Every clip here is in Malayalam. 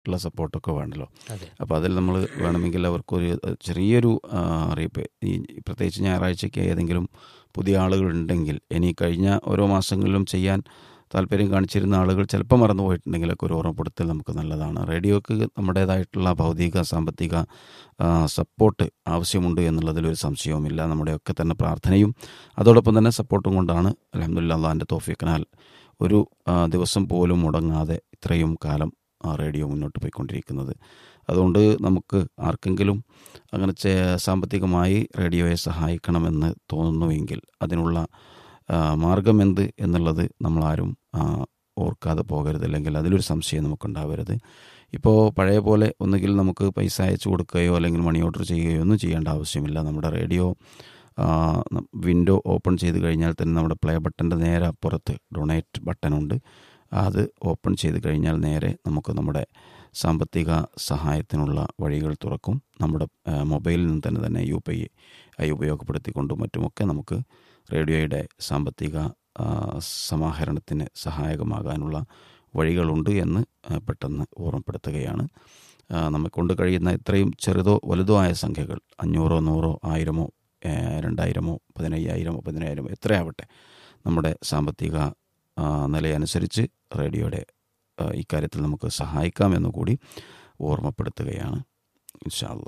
ഉള്ള സപ്പോർട്ടൊക്കെ വേണമല്ലോ അതെ അപ്പോൾ അതിൽ നമ്മൾ വേണമെങ്കിൽ അവർക്കൊരു ചെറിയൊരു ആ, അറിയിപ്പ് ഈ പ്രത്യേകിച്ച് ഞായറാഴ്ചയ്ക്ക് ഏതെങ്കിലും പുതിയ ആളുകൾ ഉണ്ടെങ്കിൽ ഇനി കഴിഞ്ഞ ഓരോ മാസങ്ങളിലും ചെയ്യാൻ താല്പര്യം കാണിച്ചിരുന്ന ആളുകൾ ചിലപ്പോൾ മറന്നു പോയിട്ടുണ്ടെങ്കിലൊക്കെ ഒരു ഓർമ്മപ്പെടുത്തൽ നമുക്ക് നല്ലതാണ് റേഡിയോക്ക് നമ്മുടേതായിട്ടുള്ള ഭൗതിക സാമ്പത്തിക ആ, സപ്പോർട്ട് ആവശ്യമുണ്ട് എന്നുള്ളതിലൊരു സംശയവുമില്ല നമ്മുടെയൊക്കെ തന്നെ പ്രാർത്ഥനയും അതോടൊപ്പം തന്നെ സപ്പോർട്ടും കൊണ്ടാണ് അലഹമുല്ല അള്ളാഹിൻ്റെ തോഫിക്കനാൽ ഒരു ആ, ദിവസം പോലും മുടങ്ങാതെ ഇത്രയും കാലം ആ റേഡിയോ മുന്നോട്ട് പോയിക്കൊണ്ടിരിക്കുന്നത് അതുകൊണ്ട് നമുക്ക് ആർക്കെങ്കിലും അങ്ങനെ ചെ- സാമ്പത്തികമായി റേഡിയോയെ സഹായിക്കണമെന്ന് തോന്നുന്നുവെങ്കിൽ അതിനുള്ള ആ, മാർഗം എന്ത് എന്നുള്ളത് നമ്മളാരും ആ, ഓർക്കാതെ പോകരുത് അല്ലെങ്കിൽ അതിലൊരു സംശയം നമുക്കുണ്ടാവരുത് ഇപ്പോൾ പഴയ പോലെ ഒന്നുകിൽ നമുക്ക് പൈസ അയച്ചു കൊടുക്കുകയോ അല്ലെങ്കിൽ മണി ഓർഡർ ചെയ്യുകയോ ഒന്നും ചെയ്യേണ്ട ആവശ്യമില്ല നമ്മുടെ റേഡിയോ വിൻഡോ ഓപ്പൺ ചെയ്ത് കഴിഞ്ഞാൽ തന്നെ നമ്മുടെ പ്ലേ ബട്ടൻ്റെ നേരെ അപ്പുറത്ത് ഡൊണേറ്റ് ബട്ടണുണ്ട് അത് ഓപ്പൺ ചെയ്ത് കഴിഞ്ഞാൽ നേരെ നമുക്ക് നമ്മുടെ സാമ്പത്തിക സഹായത്തിനുള്ള വഴികൾ തുറക്കും നമ്മുടെ ആ, മൊബൈലിൽ നിന്ന് തന്നെ തന്നെ യു പി ഐ ഉപയോഗപ്പെടുത്തിക്കൊണ്ടും മറ്റുമൊക്കെ നമുക്ക് റേഡിയോയുടെ സാമ്പത്തിക ആ, സമാഹരണത്തിന് സഹായകമാകാനുള്ള വഴികളുണ്ട് എന്ന് ആ, പെട്ടെന്ന് ഓർമ്മപ്പെടുത്തുകയാണ് ആ, നമ്മെക്കൊണ്ട് കഴിയുന്ന ഇത്രയും ചെറുതോ വലുതോ ആയ സംഖ്യകൾ അഞ്ഞൂറോ നൂറോ ആയിരമോ ഏ, രണ്ടായിരമോ പതിനയ്യായിരമോ പതിനായിരമോ എത്രയാവട്ടെ നമ്മുടെ സാമ്പത്തിക ആ, നിലയനുസരിച്ച് റേഡിയോയുടെ ആ, ഇക്കാര്യത്തിൽ നമുക്ക് സഹായിക്കാമെന്ന് കൂടി ഓർമ്മപ്പെടുത്തുകയാണ് ഇൻഷാല്ല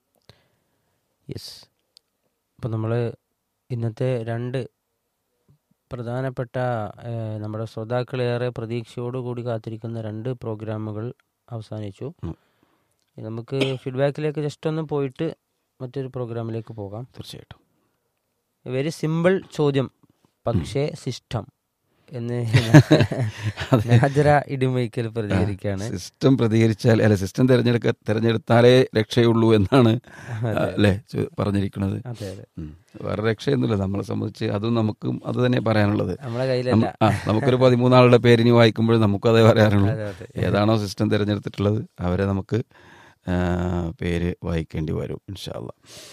യെസ് അപ്പോൾ നമ്മൾ ഇന്നത്തെ രണ്ട് പ്രധാനപ്പെട്ട ഏഹ്, നമ്മുടെ ശ്രോതാക്കളേറെ പ്രതീക്ഷയോടുകൂടി കാത്തിരിക്കുന്ന രണ്ട് പ്രോഗ്രാമുകൾ അവസാനിച്ചു ഉം. ഇനി നമുക്ക് ഫീഡ്ബാക്കിലേക്ക് ജസ്റ്റ് ഒന്ന് പോയിട്ട് മറ്റൊരു പ്രോഗ്രാമിലേക്ക് പോകാം തീർച്ചയായിട്ടും വെരി സിമ്പിൾ ചോദ്യം പക്ഷേ സിസ്റ്റം എന്ന് അതെ. നാജറ ഇടിമൈക്കൽ പ്രതികരിക്കുകയാണ് സിസ്റ്റം പ്രതികരിച്ചാൽ അല്ല സിസ്റ്റം തിരഞ്ഞെടുക്ക തിരഞ്ഞെടുത്താലേ രക്ഷയുള്ളൂ എന്നാണ് അല്ലേ ചോ- പറഞ്ഞിരിക്കുന്നത് അതെ അതെ ഉം. വേറെ രക്ഷയൊന്നുമില്ല നമ്മളെ സംബന്ധിച്ച് അതും നമുക്കും അത് തന്നെ പറയാനുള്ളത് നമ്മളെ കയ്യിലല്ല നമ്മ- ആ നമുക്കൊരു പതിമൂന്നാളുടെ പേരിനി വായിക്കുമ്പോൾ നമുക്കും അതേ പറയാനുള്ളൂ അതെ അതെ ഏതാണോ സിസ്റ്റം തിരഞ്ഞെടുത്തിട്ടുള്ളത് അവരെ നമുക്ക് ആ, പേര് വായിക്കേണ്ടി വരും ഇൻഷാല്ല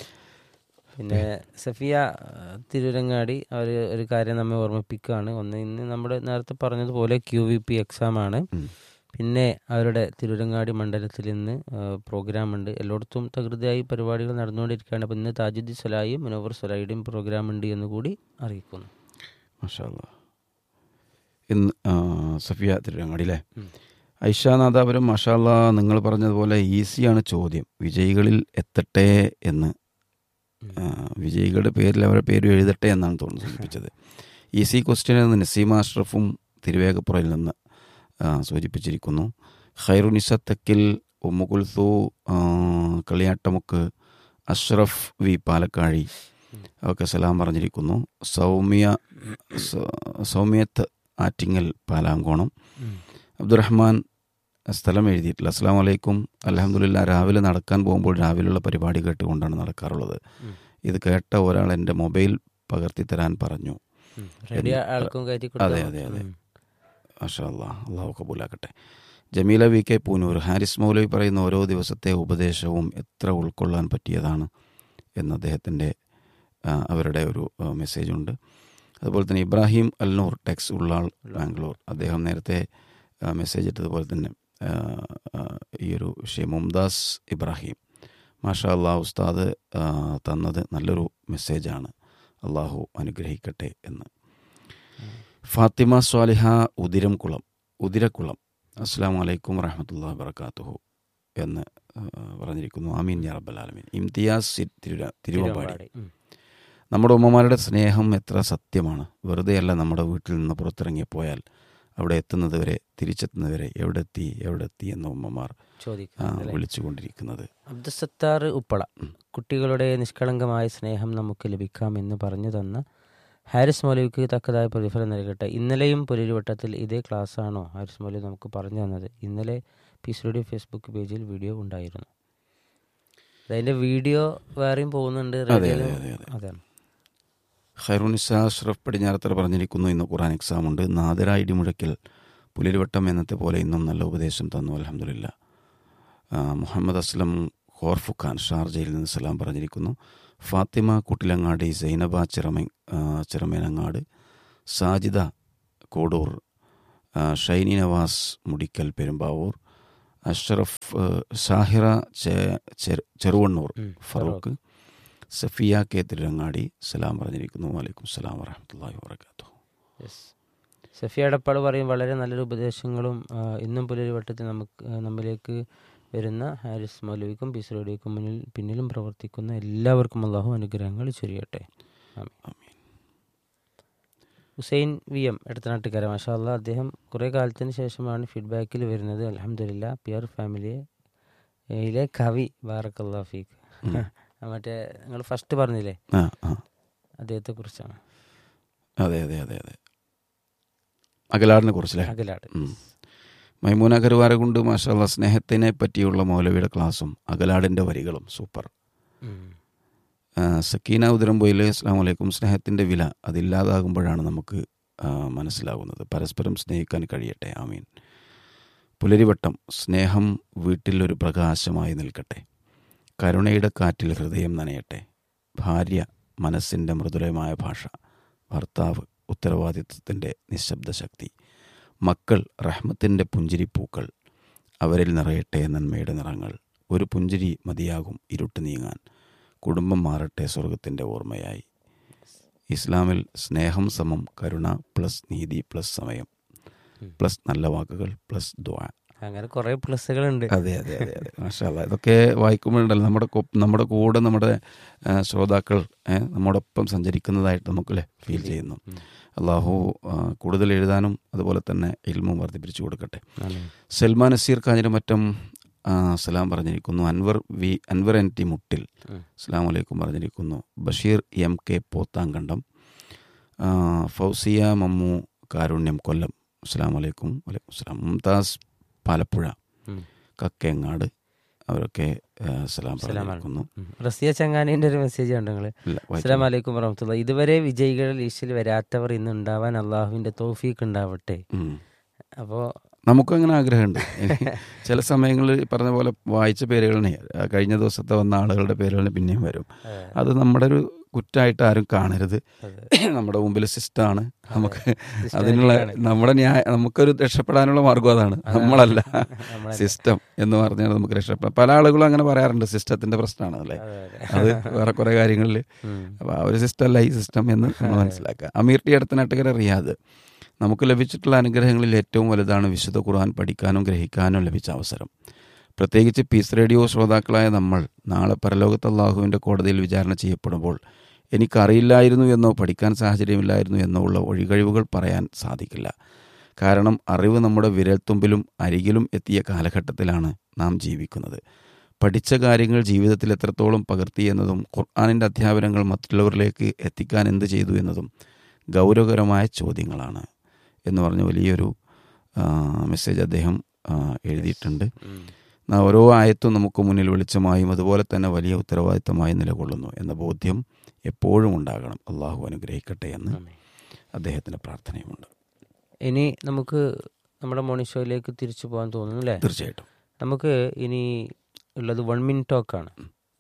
പിന്നെ സഫിയ ആ, തിരൂരങ്ങാടി അവർ ഒരു കാര്യം നമ്മെ ഓർമ്മിപ്പിക്കുകയാണ് ഒന്ന് ഇന്ന് നമ്മുടെ നേരത്തെ പറഞ്ഞതുപോലെ ക്യു വി പി എക്സാം ആണ് ഉം. പിന്നെ അവരുടെ തിരൂരങ്ങാടി മണ്ഡലത്തിൽ ഇന്ന് പ്രോഗ്രാം ഉണ്ട് എല്ലായിടത്തും തകൃതിയായി പരിപാടികൾ നടന്നുകൊണ്ടിരിക്കുകയാണ് അപ്പോൾ ഇന്ന് താജുദ്ദീൻ സലായും മുനവർ സലായിയുടെയും പ്രോഗ്രാം ഉണ്ട് എന്ന് കൂടി അറിയിക്കുന്നു മാഷാല്ല ഇന്ന് ആ, സഫിയ തിരുരങ്ങാടി അല്ലേ ഉം. ഐഷാനാഥാപുരം മാഷാല്ല നിങ്ങൾ പറഞ്ഞതുപോലെ ഈസിയാണ് ചോദ്യം വിജയികളിൽ എത്തട്ടെ എന്ന് ഉം. ആ, വിജയികളുടെ പേരിൽ അവരുടെ പേര് എഴുതട്ടെ എന്നാണ് തോന്നുന്നു സൂചിപ്പിച്ചത് ഈസി ക്വസ്റ്റ്യൻ എന്ന് നസീമ അഷ്റഫും തിരുവേഗപ്പുറയിൽ നിന്ന് ആ, സൂചിപ്പിച്ചിരിക്കുന്നു ഖൈറുനിസ തെക്കിൽ ഉമ്മുകുൽസു കളിയാട്ടമുക്ക് അഷ്റഫ് വി പാലക്കാഴി ഒക്കെ സലാം പറഞ്ഞിരിക്കുന്നു സൗമ്യ സ- സൗമ്യത്ത് ആറ്റിങ്ങൽ പാലാങ്കോണം ഉം. അബ്ദുറഹ്മാൻ സ്ഥലം എഴുതിയിട്ടില്ല അസ്സാം വലൈക്കും അലഹമുല്ല രാവിലെ നടക്കാൻ പോകുമ്പോൾ രാവിലെയുള്ള പരിപാടി കേട്ടുകൊണ്ടാണ് നടക്കാറുള്ളത് ഉം. ഇത് കേട്ട ഒരാൾ എൻ്റെ മൊബൈൽ പകർത്തി തരാൻ പറഞ്ഞു ഉം. റെഡി ആൾക്കും കയറ്റി അതെ, കൊടുത്താൽ അതെ, അതെ. ഉം. മാഷാ അല്ലാ അള്ളാഹു കബൂലാക്കട്ടെ ജമീല വി കെ പൂനൂർ ഹാരിസ് മൗലവി പറയുന്ന ഓരോ ദിവസത്തെ ഉപദേശവും എത്ര ഉൾക്കൊള്ളാൻ പറ്റിയതാണ് എന്ന് അദ്ദേഹത്തിൻ്റെ ആ, അവരുടെ ഒരു ആ, മെസ്സേജുണ്ട് അതുപോലെ തന്നെ ഇബ്രാഹിം അൽനൂർ ടെക്സ് ഉള്ളാൾ ബാംഗ്ലൂർ അദ്ദേഹം നേരത്തെ ആ, മെസ്സേജ് ഇട്ടതുപോലെ തന്നെ ആ, ആ, ഈ ഒരു വിഷയം മുംതാസ് ഇബ്രാഹിം മാഷാ അള്ളാഹ് ഉസ്താദ് ആ, തന്നത് നല്ലൊരു മെസ്സേജാണ് അള്ളാഹു അനുഗ്രഹിക്കട്ടെ എന്ന് ഫാത്തിമ സ്വാലിഹ ഉദിരം കുളം ഉദിരക്കുളം അസ്സാം വലൈക്കും വറഹമത്തല്ലാ വബർക്കാത്തുഹു എന്ന് ആ, പറഞ്ഞിരിക്കുന്നു ആമീൻ യാ റബ്ബൽ ആലമീൻ ഇംതിയാസ് സി- തിരുര തിരുവമ്പാടി തിരുവമ്പാടി. ഉം. നമ്മുടെ ഉമ്മമാരുടെ സ്നേഹം എത്ര സത്യമാണ് വെറുതെയല്ല നമ്മുടെ വീട്ടിൽ നിന്ന് പുറത്തിറങ്ങിപ്പോയാൽ അവിടെ എത്തുന്നത് വരെ തിരിച്ചെത്തുന്നത് വരെ എവിടെ എത്തി എവിടെ എത്തി എന്ന ഉമ്മമാർ ആ, ചോദിക്കാം വിളിച്ചുകൊണ്ടിരിക്കുന്നത് അബ്ദുസത്താർ ഉപ്പള ഉം. കുട്ടികളുടെ നിഷ്കളങ്കമായ സ്നേഹം നമുക്ക് ലഭിക്കാമെന്ന് പറഞ്ഞു തന്ന ഹാരിസ് മൗലവിക്ക് തക്കതായ പ്രതിഫലം നൽകട്ടെ ഇന്നലെയും പുലരിവട്ടത്തിൽ ഇതേ ക്ലാസ്സാണോ ഹാരിസ് മൗലവി നമുക്ക് പറഞ്ഞു തന്നത് ഇന്നലെ പീസ് റേഡിയോ ഫേസ്ബുക്ക് പേജിൽ വീഡിയോ ഉണ്ടായിരുന്നു അതിന്റെ വീഡിയോ വേറെയും പോകുന്നുണ്ട് അതെ, റേഡിയോയിലും- അതെ, അതെ. അതാണ് ഖൈറുനിസ അഷ്റഫ് പടിഞ്ഞാറത്തറ പറഞ്ഞിരിക്കുന്നു ഇന്ന് ഖുറാൻ എക്സാം ഉണ്ട് നാദര ഇടിമുഴക്കിൽ പുലിരുവട്ടം എന്നത്തെ പോലെ ഇന്നും നല്ല ഉപദേശം തന്നു അലഹമില്ല മുഹമ്മദ് അസ്ലം ഖോർഫു ഖാൻ ഷാർജയിൽ നിന്ന് സലാം പറഞ്ഞിരിക്കുന്നു ഫാത്തിമ കുട്ടിലങ്ങാടി സൈനബ ചിറമ ആ, ചിറമേനങ്ങാട് സാജിദ കോടൂർ ആ, ഷൈനി നവാസ് മുടിക്കൽ പെരുമ്പാവൂർ അഷ്റഫ് ഏഹ്, ഷാഹിറ ചെ- ചെറു- ചെറുവണ്ണൂർ ഉം, ഫറൂഖ് സഫിയ കെ തിരുരങ്ങാടി സലാം പറഞ്ഞിരിക്കുന്നു വലൈക്കും സലാം വറഹമത്തല്ലാഹി വാബർക്കാത്തു യെസ് സഫിയ അടപ്പാട് പറയും വളരെ നല്ലൊരു ഉപദേശങ്ങളും ആ, ഇന്നും പുലരിവട്ടത്തിൽ നമുക്ക് ആ, നമ്മിലേക്ക് വരുന്ന ഹാരിസ് മൗലവിക്കും പീസ് റേഡിയോക്കും മുന്നിൽ പിന്നിലും പ്രവർത്തിക്കുന്ന എല്ലാവർക്കും അള്ളാഹു അനുഗ്രഹങ്ങൾ ചൊരിയട്ടെ ആമീൻ. ആമീൻ. ഹുസൈൻ വി എം എടത്തനാട്ടുകാര മാഷാ അള്ളാഹ് അദ്ദേഹം കുറേ കാലത്തിന് ശേഷമാണ് ഫീഡ്ബാക്കിൽ വരുന്നത് അലഹമില്ല പി ആർ ഫാമിലിയിലെ കവി ബാറക്കല്ലാ ഫീഖ് ഉം. മറ്റേ നിങ്ങൾ ഫസ്റ്റ് പറഞ്ഞില്ലേ ആ ആ അദ്ദേഹത്തെ കുറിച്ചാണ് അതെ അതെ അതെ അതെ അകലാടിനെ കുറിച്ചല്ലേ അകലാട് ഉം. മൈമൂന കരുവാര കൊണ്ട് മാഷാല്ല സ്നേഹത്തിനെ പറ്റിയുള്ള മൗലവിയുടെ ക്ലാസ്സും അകലാടിൻ്റെ വരികളും സൂപ്പർ ഉം. ആ, സക്കീന ഉദരംബോയിലെ അസ്ലാം വലൈക്കും സ്നേഹത്തിൻ്റെ വില അതില്ലാതാകുമ്പോഴാണ് നമുക്ക് ആ, മനസ്സിലാകുന്നത് പരസ്പരം സ്നേഹിക്കാൻ കഴിയട്ടെ ആമീൻ പുലരിവട്ടം സ്നേഹം വീട്ടിലൊരു പ്രകാശമായി നിൽക്കട്ടെ കരുണയുടെ കാറ്റിൽ ഹൃദയം നനയട്ടെ ഭാര്യ മനസ്സിൻ്റെ മൃദുലമായ ഭാഷ ഭർത്താവ് ഉത്തരവാദിത്വത്തിൻ്റെ നിശബ്ദ ശക്തി മക്കൾ റഹ്മത്തിൻ്റെ പുഞ്ചിരിപ്പൂക്കൾ അവരിൽ നിറയട്ടെ നന്മയുടെ നിറങ്ങൾ ഒരു പുഞ്ചിരി മതിയാകും ഇരുട്ട് നീങ്ങാൻ കുടുംബം മാറട്ടെ സ്വർഗത്തിൻ്റെ ഓർമ്മയായി ഇസ്ലാമിൽ സ്നേഹം സമം കരുണ പ്ലസ് നീതി പ്ലസ് സമയം പ്ലസ് നല്ല വാക്കുകൾ പ്ലസ് ദ്വാ അങ്ങനെ കുറേ പ്ലസ്സുകളുണ്ട് അതെ അതെ അതെ അതെ മാഷാല്ല ഇതൊക്കെ വായിക്കുമ്പോഴുണ്ടല്ലോ നമ്മുടെ കൊ- നമ്മുടെ കൂടെ നമ്മുടെ ആ, ശ്രോതാക്കൾ ഏ, നമ്മോടൊപ്പം സഞ്ചരിക്കുന്നതായിട്ട് നമുക്കല്ലേ ഫീൽ ചെയ്യുന്നു ഉം. അള്ളാഹു ആ, കൂടുതൽ എഴുതാനും അതുപോലെ തന്നെ ഇൽമും വർദ്ധിപ്പിച്ചു കൊടുക്കട്ടെ ആമീൻ. സൽമാൻ നസീർ കാഞ്ഞിരമറ്റം ആ, സലാം പറഞ്ഞിരിക്കുന്നു Anwar V Anwar N T Muttil ഉം. അസ്സാം വലൈക്കും പറഞ്ഞിരിക്കുന്നു ബഷീർ എം കെ പോത്താങ്കണ്ടം ആ, ഫൗസിയ മമ്മു കാരുണ്യം കൊല്ലം അസ്സാം വലൈക്കും വലൈക്കും അസ്സലാം മുംതാസ് പാലപ്പുഴ ഉം. കക്കേങ്ങാട് അവരൊക്കെ ആ, സലാം സലാം പറഞ്ഞിരിക്കുന്നു ഉം. റസിയ ചങ്ങാനിന്റെ ഒരു മെസ്സേജ് ഉണ്ട് നിങ്ങള് ഇല്ല, വായിച്ചു. അസ്സലാം വലൈക്കും വറഹമത്തുള്ള ഇതുവരെ വിജയികൾ ലിസ്റ്റിൽ വരാത്തവർ ഇന്ന് ഉണ്ടാവാൻ അള്ളാഹുവിന്റെ തോഫീക്ക് ഉണ്ടാവട്ടെ ഉം. അപ്പോ നമുക്കും അങ്ങനെ ആഗ്രഹമുണ്ട് ചില സമയങ്ങളിൽ പറഞ്ഞ പോലെ വായിച്ച പേരുകളിനെ ആ, കഴിഞ്ഞ ദിവസത്തെ വന്ന ആളുകളുടെ പേരുകളിന് പിന്നെയും വരും ഏഹ്, അത് നമ്മുടെ ഒരു കുറ്റമായിട്ട് ആരും കാണരുത് അതെ. നമ്മുടെ മുമ്പിൽ സിസ്റ്റമാണ് നമുക്ക് Systematic അതിനുള്ള ആണ്. നമ്മുടെ ന്യായ നമുക്കൊരു രക്ഷപ്പെടാനുള്ള മാർഗം അതാണ് നമ്മളല്ല നമ്മളല്ല. സിസ്റ്റം എന്ന് പറഞ്ഞാൽ നമുക്ക് രക്ഷപ്പെടാം പല ആളുകളും അങ്ങനെ പറയാറുണ്ട് സിസ്റ്റത്തിന്റെ പ്രശ്നമാണ് അല്ലേ അതെ, അതെ. അത് വേറെ കുറെ കാര്യങ്ങളിൽ ഉം. അപ്പോൾ ആ ഒരു സിസ്റ്റം അല്ല ഈ സിസ്റ്റം എന്ന് നമ്മൾ മനസ്സിലാക്കുക അമീർ ടി അടുത്തനാട്ടുകര റിയാദ് നമുക്ക് ലഭിച്ചിട്ടുള്ള അനുഗ്രഹങ്ങളിൽ ഏറ്റവും വലുതാണ് വിശുദ്ധ ഖുർആൻ പഠിക്കാനും ഗ്രഹിക്കാനും ലഭിച്ച അവസരം പ്രത്യേകിച്ച് പീസ് റേഡിയോ ശ്രോതാക്കളായ നമ്മൾ നാളെ പരലോകത്ത് അള്ളാഹുവിൻ്റെ കോടതിയിൽ വിചാരണ ചെയ്യപ്പെടുമ്പോൾ എനിക്കറിയില്ലായിരുന്നു എന്നോ പഠിക്കാൻ സാഹചര്യമില്ലായിരുന്നു എന്നോ ഉള്ള ഒഴികഴിവുകൾ പറയാൻ സാധിക്കില്ല കാരണം അറിവ് നമ്മുടെ വിരൽത്തുമ്പിലും അരികിലും എത്തിയ കാലഘട്ടത്തിലാണ് നാം ജീവിക്കുന്നത് പഠിച്ച കാര്യങ്ങൾ ജീവിതത്തിൽ എത്രത്തോളം പകർത്തി എന്നതും ഖുർആാനിൻ്റെ അധ്യാപനങ്ങൾ മറ്റുള്ളവരിലേക്ക് എത്തിക്കാൻ എന്ത് ചെയ്തു എന്നതും ഗൗരവകരമായ ചോദ്യങ്ങളാണ് എന്ന് പറഞ്ഞ വലിയൊരു ആ, മെസ്സേജ് അദ്ദേഹം ആ, എഴുതിയിട്ടുണ്ട് ഉം. ആ ഓരോ ആയത്തും നമുക്ക് മുന്നിൽ വെളിച്ചമായും അതുപോലെ തന്നെ വലിയ ഉത്തരവാദിത്തമായും നിലകൊള്ളുന്നു എന്ന ബോധ്യം എപ്പോഴും ഉണ്ടാകണം അള്ളാഹു അനുഗ്രഹിക്കട്ടെ എന്ന് ആമീൻ. അദ്ദേഹത്തിൻ്റെ പ്രാർത്ഥനയുമുണ്ട് ഇനി നമുക്ക് നമ്മുടെ മോർണിംഗ് ഷോയിലേക്ക് തിരിച്ചു പോകാൻ തോന്നുന്നു അല്ലേ തീർച്ചയായിട്ടും നമുക്ക് ഇനി ഉള്ളത് വൺ മിനിറ്റ് ടോക്കാണ്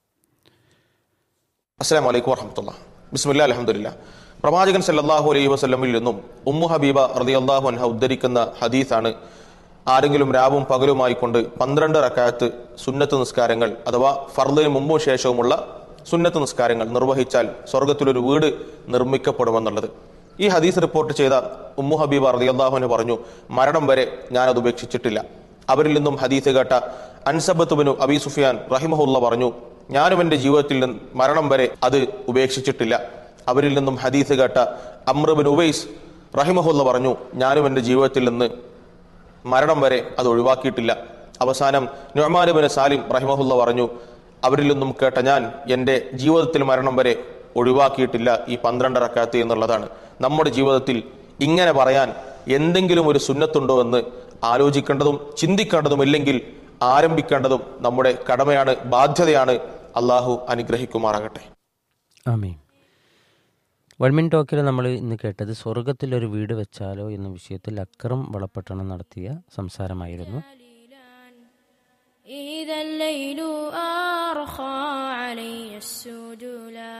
അസ്സാം വലൈക്കും വർഹമത്തുള്ള ബിസ്മില്ല അലഹമുല്ല പ്രവാചകൻ സല്ലല്ലാഹു അലൈഹി വസല്ലമിൽ നിന്നും ഉമ്മു ഹബീബ റളിയല്ലാഹു അൻഹ ഉദ്ധരിക്കുന്ന ഹദീസാണ് ആരെങ്കിലും രാവും പകലുമായി കൊണ്ട് പന്ത്രണ്ട് റക്കായത്ത് സുന്നത്ത് നിസ്കാരങ്ങൾ അഥവാ ഫർദിന് മുമ്പും ശേഷവുമുള്ള സുന്നത്ത് നിസ്കാരങ്ങൾ നിർവഹിച്ചാൽ സ്വർഗത്തിലൊരു വീട് നിർമ്മിക്കപ്പെടുമെന്നുള്ളത് ഈ ഹദീസ് റിപ്പോർട്ട് ചെയ്ത ഉമ്മു ഹബീബ റളിയല്ലാഹു അൻഹ പറഞ്ഞു മരണം വരെ ഞാൻ അത് ഉപേക്ഷിച്ചിട്ടില്ല അവരിൽ നിന്നും ഹദീസ് കേട്ട അൻസബത്തുബിനു അബി സുഫിയാൻ റഹിമഹുല്ല പറഞ്ഞു ഞാനും എൻ്റെ ജീവിതത്തിൽ നിന്ന് മരണം വരെ അത് ഉപേക്ഷിച്ചിട്ടില്ല അവരിൽ നിന്നും ഹദീസ് കേട്ട അമ്രബിൻ ഉവൈസ് റഹിമഹുല്ല പറഞ്ഞു ഞാനും എൻ്റെ ജീവിതത്തിൽ നിന്ന് മരണം വരെ അത് ഒഴിവാക്കിയിട്ടില്ല അവസാനം നുഅ്മാനുബിന് സാലിം റഹിമഹുല്ല പറഞ്ഞു അവരിൽ നിന്നും കേട്ട ഞാൻ എൻ്റെ ജീവിതത്തിൽ മരണം വരെ ഒഴിവാക്കിയിട്ടില്ല ഈ പന്ത്രണ്ട് റക്കാത്ത് എന്നുള്ളതാണ് നമ്മുടെ ജീവിതത്തിൽ ഇങ്ങനെ പറയാൻ എന്തെങ്കിലും ഒരു സുന്നത്തുണ്ടോ എന്ന് ആലോചിക്കേണ്ടതും ചിന്തിക്കേണ്ടതും ഇല്ലെങ്കിൽ ആരംഭിക്കേണ്ടതും നമ്മുടെ കടമയാണ് ബാധ്യതയാണ് അള്ളാഹു അനുഗ്രഹിക്കുമാറാകട്ടെ ആമീൻ വൺ മിനിറ്റ് ടോക്കിൽ നമ്മൾ ഇന്ന് കേട്ടത് സ്വർഗത്തിലൊരു വീട് വെച്ചാലോ എന്ന വിഷയത്തിൽ അക്രം വളപട്ടണം നടത്തിയ സംസാരമായിരുന്നു إذا الليل أرخى علي السجلا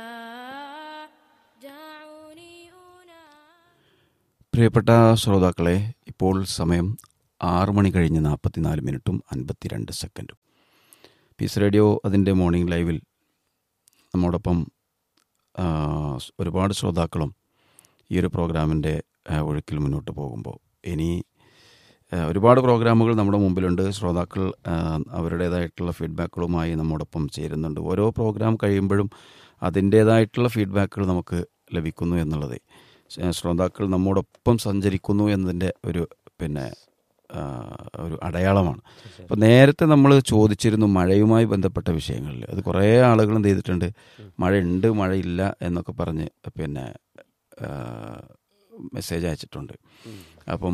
دعوني أنام പ്രിയപ്പെട്ട ശ്രോതാക്കളെ ഇപ്പോൾ സമയം ആറ് മണി കഴിഞ്ഞ് നാൽപ്പത്തിനാല് മിനിറ്റും അൻപത്തിരണ്ട് സെക്കൻഡും പീസ് റേഡിയോ അതിൻ്റെ മോർണിംഗ് ലൈവിൽ നമ്മോടൊപ്പം ആ, ഒരുപാട് ശ്രോതാക്കളും ഈ ഒരു പ്രോഗ്രാമിൻ്റെ ആ, ഒഴുക്കിൽ മുന്നോട്ട് പോകുമ്പോൾ ഇനി ആ, ഒരുപാട് പ്രോഗ്രാമുകൾ നമ്മുടെ മുമ്പിലുണ്ട് ശ്രോതാക്കൾ ആ, അവരുടേതായിട്ടുള്ള ഫീഡ്ബാക്കുകളുമായി നമ്മോടൊപ്പം ചേരുന്നുണ്ട് ഓരോ പ്രോഗ്രാം കഴിയുമ്പോഴും അതിൻ്റേതായിട്ടുള്ള ഫീഡ്ബാക്കുകൾ നമുക്ക് ലഭിക്കുന്നു എന്നുള്ളത് ശ്ര- ശ്രോതാക്കൾ നമ്മോടൊപ്പം സഞ്ചരിക്കുന്നു എന്നതിൻ്റെ ഒരു പിന്നെ ആ, ഒരു അടയാളമാണ് അപ്പോൾ നേരത്തെ നമ്മൾ ചോദിച്ചിരുന്നു മഴയുമായി ബന്ധപ്പെട്ട വിഷയങ്ങളിൽ അത് കുറേ ആളുകൾ എന്ത് ചെയ്തിട്ടുണ്ട് മഴയുണ്ട് മഴയില്ല എന്നൊക്കെ പറഞ്ഞ് പിന്നെ മെസ്സേജ് അയച്ചിട്ടുണ്ട് അപ്പം